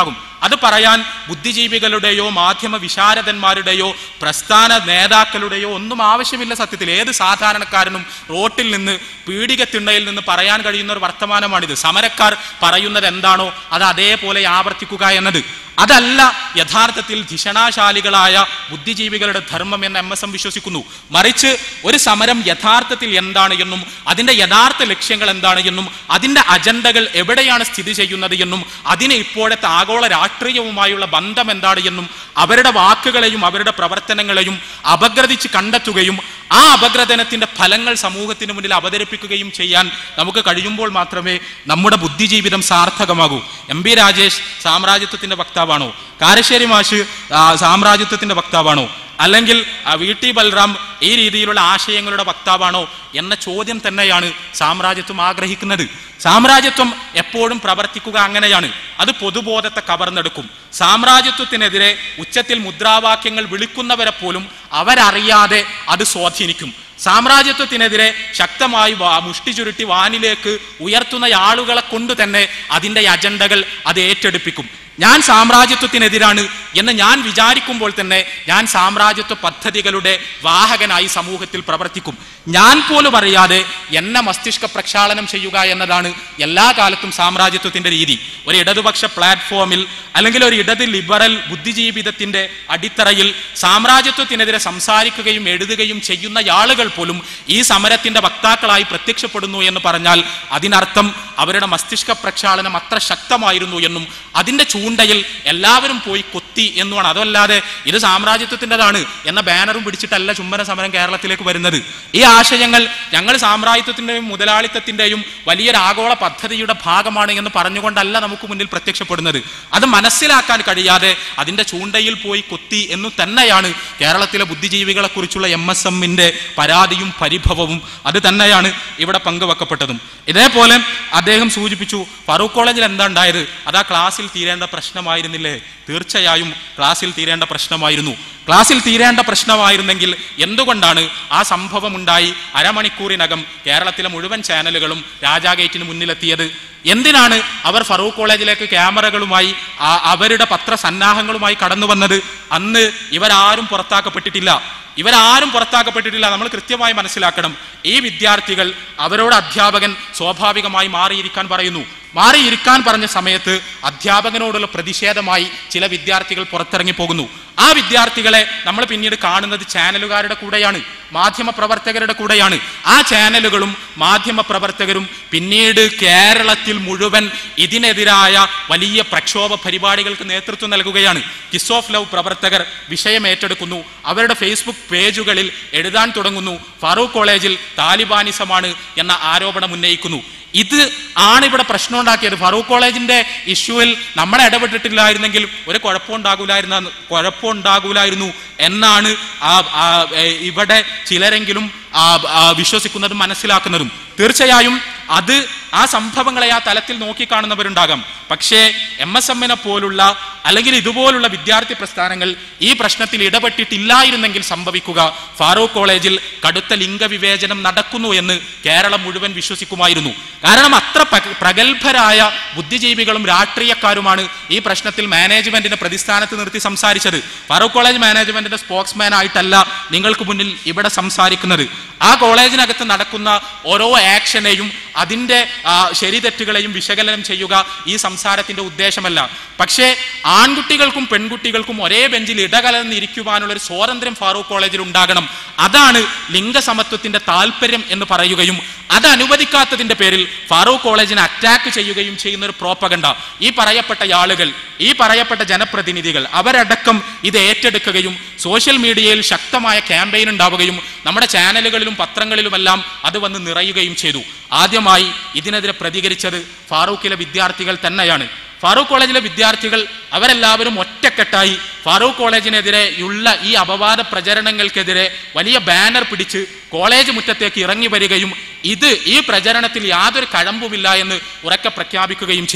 അത് പറയാൻ ബുദ്ധിജീവികളുടെയോ മാധ്യമ വിശാരദന്മാരുടെയോ പ്രസ്ഥാന നേതാക്കളുടെയോ ഒന്നും ആവശ്യമില്ല സത്യത്തിൽ ഏത് സാധാരണക്കാരനും റോട്ടിൽ നിന്ന് പീഡികത്തിണ്ണയിൽ നിന്ന് പറയാൻ കഴിയുന്ന ഒരു വർത്തമാനമാണിത് സമരക്കാർ പറയുന്നത് എന്താണോ അത് അതേപോലെ ആവർത്തിക്കുക എന്നത് അതല്ല യഥാർത്ഥത്തിൽ ധിഷണാശാലികളായ ബുദ്ധിജീവികളുടെ ധർമ്മം എന്ന് എം എസ് എം വിശ്വസിക്കുന്നു മറിച്ച് ഒരു സമരം യഥാർത്ഥത്തിൽ എന്താണ് എന്നും അതിന്റെ യഥാർത്ഥ ലക്ഷ്യങ്ങൾ എന്താണ് എന്നും അതിന്റെ അജണ്ടകൾ എവിടെയാണ് സ്ഥിതി ചെയ്യുന്നത് എന്നും അതിന് ഇപ്പോഴത്തെ ആഗോള രാഷ്ട്രീയവുമായുള്ള ബന്ധം എന്താണ് എന്നും അവരുടെ വാക്കുകളെയും അവരുടെ പ്രവർത്തനങ്ങളെയും അപഗ്രഥിച്ച് കണ്ടെത്തുകയും ആ അപഗ്രഥനത്തിന്റെ ഫലങ്ങൾ സമൂഹത്തിന് മുന്നിൽ അവതരിപ്പിക്കുകയും ചെയ്യാൻ നമുക്ക് കഴിയുമ്പോൾ മാത്രമേ നമ്മുടെ ബുദ്ധിജീവിതം സാർത്ഥകമാകൂ എം ബി രാജേഷ് സാമ്രാജ്യത്വത്തിന്റെ വക്താവാണോ കാരശ്ശേരി മാഷ് ആ, സാമ്രാജ്യത്വത്തിന്റെ വക്താവാണോ അല്ലെങ്കിൽ ആ, വി ടി ബൽറാം ഈ രീതിയിലുള്ള ആശയങ്ങളുടെ വക്താവാണോ എന്ന ചോദ്യം തന്നെയാണ് സാമ്രാജ്യത്വം ആഗ്രഹിക്കുന്നത് സാമ്രാജ്യത്വം എപ്പോഴും പ്രവർത്തിക്കുക അങ്ങനെയാണ് അത് പൊതുബോധത്തെ കവർന്നെടുക്കും സാമ്രാജ്യത്വത്തിനെതിരെ ഉച്ചത്തിൽ മുദ്രാവാക്യങ്ങൾ വിളിക്കുന്നവരെ പോലും അവരറിയാതെ അത് സ്വാധീനിക്കും സാമ്രാജ്യത്വത്തിനെതിരെ ശക്തമായി വാ- മുഷ്ടി ചുരുട്ടി വാനിലേക്ക് ഉയർത്തുന്ന ആളുകളെ കൊണ്ട് തന്നെ അതിൻ്റെ അജണ്ടകൾ അത് ഏറ്റെടുപ്പിക്കും ഞാൻ സാമ്രാജ്യത്വത്തിനെതിരാണ് എന്ന് ഞാൻ വിചാരിക്കുമ്പോൾ തന്നെ ഞാൻ സാമ്രാജ്യത്വ പദ്ധതികളുടെ വാഹകനായി സമൂഹത്തിൽ പ്രവർത്തിക്കും ഞാൻ പോലും അറിയാതെ എന്നെ മസ്തിഷ്ക പ്രക്ഷാളനം ചെയ്യുക എന്നതാണ് എല്ലാ കാലത്തും സാമ്രാജ്യത്വത്തിന്റെ രീതി ഒരു ഇടതുപക്ഷ പ്ലാറ്റ്ഫോമിൽ അല്ലെങ്കിൽ ഒരു ഇടത് ലിബറൽ ബുദ്ധിജീവിതത്തിന്റെ അടിത്തറയിൽ സാമ്രാജ്യത്വത്തിനെതിരെ സംസാരിക്കുകയും എഴുതുകയും ചെയ്യുന്ന ആളുകൾ പോലും ഈ സമരത്തിന്റെ വക്താക്കളായി പ്രത്യക്ഷപ്പെടുന്നു എന്ന് പറഞ്ഞാൽ അതിനർത്ഥം അവരുടെ മസ്തിഷ്ക പ്രക്ഷാളനം അത്ര ശക്തമായിരുന്നു എന്നും അതിന്റെ ചൂണ്ടയിൽ എല്ലാവരും പോയി കൊത്തി എന്നുമാണ് അതല്ലാതെ ഇത് സാമ്രാജ്യത്വത്തിൻ്റെതാണ് എന്ന ബാനറും പിടിച്ചിട്ടല്ല ചുംബന സമരം കേരളത്തിലേക്ക് വരുന്നത് ഈ ആശയങ്ങൾ ഞങ്ങൾ സാമ്രാജ്യത്വത്തിന്റെയും മുതലാളിത്തത്തിന്റെയും വലിയൊരു ആഗോള പദ്ധതിയുടെ ഭാഗമാണ് എന്ന് പറഞ്ഞുകൊണ്ടല്ല നമുക്ക് മുന്നിൽ പ്രത്യക്ഷപ്പെടുന്നത് അത് മനസ്സിലാക്കാൻ കഴിയാതെ അതിന്റെ ചൂണ്ടയിൽ പോയി കൊത്തി എന്നു തന്നെയാണ് കേരളത്തിലെ ബുദ്ധിജീവികളെ കുറിച്ചുള്ള എം എസ് എമ്മിന്റെ പരാതിയും പരിഭവവും അത് തന്നെയാണ് ഇവിടെ പങ്കുവെക്കപ്പെട്ടതും ഇതേപോലെ അദ്ദേഹം സൂചിപ്പിച്ചു ഫറൂഖ് കോളേജിൽ എന്താ ഉണ്ടായത് അതാ ക്ലാസ്സിൽ തീരേണ്ട പ്രശ്നമായിരുന്നില്ലേ തീർച്ചയായും ക്ലാസ്സിൽ തീരേണ്ട പ്രശ്നമായിരുന്നു ക്ലാസ്സിൽ തീരേണ്ട പ്രശ്നമായിരുന്നെങ്കിൽ എന്തുകൊണ്ടാണ് ആ സംഭവം ഉണ്ടായി അരമണിക്കൂറിനകം കേരളത്തിലെ മുഴുവൻ ചാനലുകളും രാജാ ഗേറ്റിന് മുന്നിലെത്തിയത് എന്തിനാണ് അവർ ഫറൂഖ് കോളേജിലേക്ക് ക്യാമറകളുമായി ആ- അവരുടെ പത്രസന്നാഹങ്ങളുമായി കടന്നു വന്നത് അന്ന് ഇവരാരും പുറത്താക്കപ്പെട്ടിട്ടില്ല ഇവരാരും പുറത്താക്കപ്പെട്ടിട്ടില്ല നമ്മൾ കൃത്യമായി മനസ്സിലാക്കണം ഈ വിദ്യാർത്ഥികൾ അവരോട് അധ്യാപകൻ സ്വാഭാവികമായി മാറിയിരിക്കാൻ പറയുന്നു മാറിയിരിക്കാൻ പറഞ്ഞ സമയത്ത് അധ്യാപകനോടുള്ള പ്രതിഷേധമായി ചില വിദ്യാർത്ഥികൾ പുറത്തിറങ്ങി പോകുന്നു ആ വിദ്യാർത്ഥികളെ നമ്മൾ പിന്നീട് കാണുന്നത് ചാനലുകാരുടെ കൂടെയാണ് മാധ്യമ പ്രവർത്തകരുടെ കൂടെയാണ് ആ ചാനലുകളും മാധ്യമ പ്രവർത്തകരും പിന്നീട് കേരളത്തിൽ മുഴുവൻ ഇതിനെതിരായ വലിയ പ്രക്ഷോഭ പരിപാടികൾക്ക് നേതൃത്വം നൽകുകയാണ് കിസ് ഓഫ് ലവ് പ്രവർത്തകർ വിഷയം ഏറ്റെടുക്കുന്നു അവരുടെ ഫേസ്ബുക്ക് പേജുകളിൽ എഴുതാൻ തുടങ്ങുന്നു ഫാറൂഖ് കോളേജിൽ താലിബാനിസമാണ് എന്ന ആരോപണം ഉന്നയിക്കുന്നു ഇത് ആണ് ഇവിടെ പ്രശ്നം ഉണ്ടാക്കിയത് ഫറൂഖ് കോളേജിന്റെ ഇഷ്യൂവിൽ നമ്മൾ ഇടപെട്ടിട്ടില്ലായിരുന്നെങ്കിൽ ഒരു കുഴപ്പമുണ്ടാകൂലായിരുന്ന കുഴപ്പമുണ്ടാകൂലായിരുന്നു എന്നാണ് ആ ആ, ഏ, ഇവിടെ ചിലരെങ്കിലും ആ, ആ, വിശ്വസിക്കുന്നതും മനസ്സിലാക്കുന്നതും തീർച്ചയായും അത് ആ സംഭവങ്ങളെ ആ തലത്തിൽ നോക്കിക്കാണുന്നവരുണ്ടാകാം പക്ഷേ എം എസ് എമ്മിനെ പോലുള്ള അല്ലെങ്കിൽ ഇതുപോലുള്ള വിദ്യാർത്ഥി പ്രസ്ഥാനങ്ങൾ ഈ പ്രശ്നത്തിൽ ഇടപെട്ടിട്ടില്ലായിരുന്നെങ്കിൽ സംഭവിക്കുക ഫാറൂഖ് കോളേജിൽ കടുത്ത ലിംഗവിവേചനം നടക്കുന്നു എന്ന് കേരളം മുഴുവൻ വിശ്വസിക്കുമായിരുന്നു കാരണം അത്ര പക- പ്രഗത്ഭരായ ബുദ്ധിജീവികളും രാഷ്ട്രീയക്കാരുമാണ് ഈ പ്രശ്നത്തിൽ മാനേജ്മെന്റിനെ പ്രതിസ്ഥാനത്ത് നിർത്തി സംസാരിച്ചത് ഫാറൂഖ് കോളേജ് മാനേജ്മെന്റിന്റെ സ്പോക്സ്മാൻ ആയിട്ടല്ല നിങ്ങൾക്ക് മുന്നിൽ ഇവിടെ സംസാരിക്കുന്നത് ആ കോളേജിനകത്ത് നടക്കുന്ന ഓരോ ആക്ഷനെയും അതിന്റെ ആ, ശരിതെറ്റുകളെയും വിശകലനം ചെയ്യുക ഈ സംസാരത്തിന്റെ ഉദ്ദേശമല്ല പക്ഷേ ആൺകുട്ടികൾക്കും പെൺകുട്ടികൾക്കും ഒരേ ബെഞ്ചിൽ ഇടകലർന്നിരിക്കുവാനുള്ള ഒരു സ്വാതന്ത്ര്യം ഫാറൂഖ് കോളേജിൽ ഉണ്ടാകണം അതാണ് ലിംഗസമത്വത്തിന്റെ താല്പര്യം എന്ന് പറയുകയും അത് അനുവദിക്കാത്തതിന്റെ പേരിൽ ഫാറൂഖ് കോളേജിനെ അറ്റാക്ക് ചെയ്യുകയും ചെയ്യുന്ന ഒരു പ്രോപ്പകണ്ട ഈ പറയപ്പെട്ട ആളുകൾ ഈ പറയപ്പെട്ട ജനപ്രതിനിധികൾ അവരടക്കം ഇത് ഏറ്റെടുക്കുകയും സോഷ്യൽ മീഡിയയിൽ ശക്തമായ ക്യാമ്പയിൻ ഉണ്ടാവുകയും നമ്മുടെ ചാനലുകളിലും പത്രങ്ങളിലുമെല്ലാം അത് വന്ന് നിറയുകയും ചെയ്തു ആദ്യമായി ഇതിനെതിരെ പ്രതികരിച്ചത് ഫാറൂഖിലെ വിദ്യാർത്ഥികൾ തന്നെയാണ് ഫാറൂഖ് കോളേജിലെ വിദ്യാർത്ഥികൾ അവരെല്ലാവരും ഒറ്റക്കെട്ടായി ഫാറൂഖ് കോളേജിനെതിരെയുള്ള ഈ അപവാദ പ്രചരണങ്ങൾക്കെതിരെ വലിയ ബാനർ പിടിച്ച് കോളേജ് മുറ്റത്തേക്ക് ഇറങ്ങി വരികയും ഇത് ഈ പ്രചരണത്തിൽ യാതൊരു കഴമ്പുമില്ല എന്ന് ഉറക്കെ പ്രഖ്യാപിക്കുകയും ചെയ്തു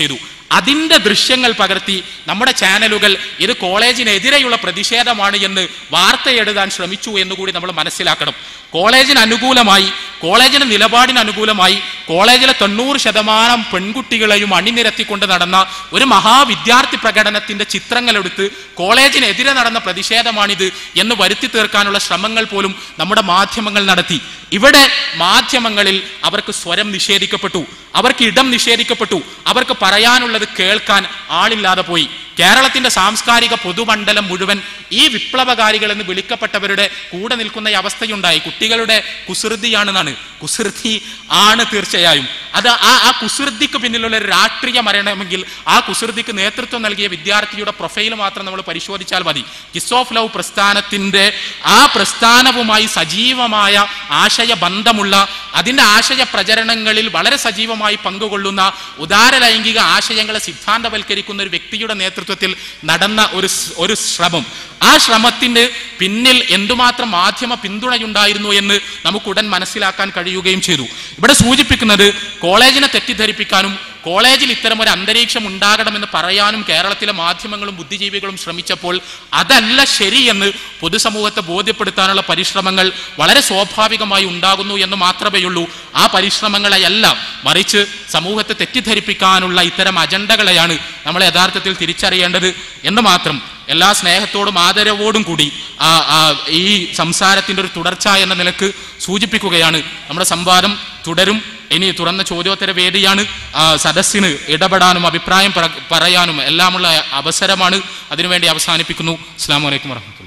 അതിന്റെ ദൃശ്യങ്ങൾ പകർത്തി നമ്മുടെ ചാനലുകൾ ഇത് കോളേജിനെതിരെയുള്ള പ്രതിഷേധമാണ് എന്ന് വാർത്ത എഴുതാൻ ശ്രമിച്ചു എന്നുകൂടി നമ്മൾ മനസ്സിലാക്കണം കോളേജിന് അനുകൂലമായി കോളേജിന് നിലപാടിന് അനുകൂലമായി കോളേജിലെ തൊണ്ണൂറ് ശതമാനം പെൺകുട്ടികളെയും അണിനിരത്തിക്കൊണ്ട് നടന്ന ഒരു മഹാവിദ്യാർത്ഥി പ്രകടനത്തിന്റെ ചിത്രങ്ങളെടുത്ത് കോളേജിനെതിരെ നടന്ന പ്രതിഷേധമാണിത് എന്ന് വരുത്തി തീർക്കാനുള്ള ശ്രമങ്ങൾ പോലും നമ്മുടെ മാധ്യമങ്ങൾ നടത്തി ഇവിടെ മാധ്യമങ്ങളിൽ അവർക്ക് സ്വരം നിഷേധിക്കപ്പെട്ടു അവർക്ക് ഇടം നിഷേധിക്കപ്പെട്ടു അവർക്ക് പറയാനുള്ളത് കേൾക്കാൻ ആളില്ലാതെ പോയി കേരളത്തിന്റെ സാംസ്കാരിക പൊതുമണ്ഡലം മുഴുവൻ ഈ വിപ്ലവകാരികൾ എന്ന് വിളിക്കപ്പെട്ടവരുടെ കൂടെ നിൽക്കുന്ന ഈ അവസ്ഥയുണ്ടായി കുട്ടികളുടെ കുസൃതിയാണെന്നാണ് കുസൃതി ആണ് തീർച്ചയായും അത് ആ ആ കുസൃതിക്ക് പിന്നിലുള്ള ഒരു രാഷ്ട്രീയം അറിയണമെങ്കിൽ ആ കുസൃതിക്ക് നേതൃത്വം നൽകിയ വിദ്യാർത്ഥിയുടെ പ്രൊഫൈൽ മാത്രം നമ്മൾ പരിശോധിച്ചാൽ മതി കിസ് ഓഫ് ലവ് പ്രസ്ഥാനത്തിന്റെ ആ പ്രസ്ഥാനവുമായി സജീവമായ ആശയ ബന്ധമുള്ള അതിന്റെ ആശയ പ്രചരണങ്ങളിൽ വളരെ സജീവമായി പങ്കുകൊള്ളുന്ന ഉദാര ലൈംഗിക ആശയങ്ങളെ സിദ്ധാന്തവൽക്കരിക്കുന്ന ഒരു വ്യക്തിയുടെ നേതൃത്വത്തിൽ നടന്ന ഒരു സ്- ഒരു ശ്രമം ആ ശ്രമത്തിന് പിന്നിൽ എന്തുമാത്രം മാധ്യമ പിന്തുണയുണ്ടായിരുന്നു എന്ന് നമുക്കുടൻ മനസ്സിലാക്കാൻ കഴിയുകയും ചെയ്തു ഇവിടെ സൂചിപ്പിക്കുന്നത് കോളേജിനെ തെറ്റിദ്ധരിപ്പിക്കാനും കോളേജിൽ ഇത്തരം ഒരു അന്തരീക്ഷം ഉണ്ടാകണമെന്ന് പറയാനും കേരളത്തിലെ മാധ്യമങ്ങളും ബുദ്ധിജീവികളും ശ്രമിച്ചപ്പോൾ അതല്ല ശരിയെന്ന് പൊതുസമൂഹത്തെ ബോധ്യപ്പെടുത്താനുള്ള പരിശ്രമങ്ങൾ വളരെ സ്വാഭാവികമായി ഉണ്ടാകുന്നു എന്ന് മാത്രമേ ഉള്ളൂ ആ പരിശ്രമങ്ങളെയല്ല മറിച്ച് സമൂഹത്തെ തെറ്റിദ്ധരിപ്പിക്കാനുള്ള ഇത്തരം അജണ്ടകളെയാണ് നമ്മൾ യഥാർത്ഥത്തിൽ തിരിച്ചറിയേണ്ടത് എന്ന് മാത്രം എല്ലാ സ്നേഹത്തോടും ആദരവോടും കൂടി ആ ആ ഈ സംസാരത്തിന്റെ ഒരു തുടർച്ച എന്ന നിലക്ക് സൂചിപ്പിക്കുകയാണ് നമ്മുടെ സംവാദം തുടരും ഇനി തുറന്ന ചോദ്യോത്തര വേദിയാണ് ആ, സദസ്സിന് ഇടപെടാനും അഭിപ്രായം പറ- പറയാനും എല്ലാമുള്ള അവസരമാണ് അതിനുവേണ്ടി അവസാനിപ്പിക്കുന്നു അസ്സാം വലൈക്കും വർഹമത്തുള്ള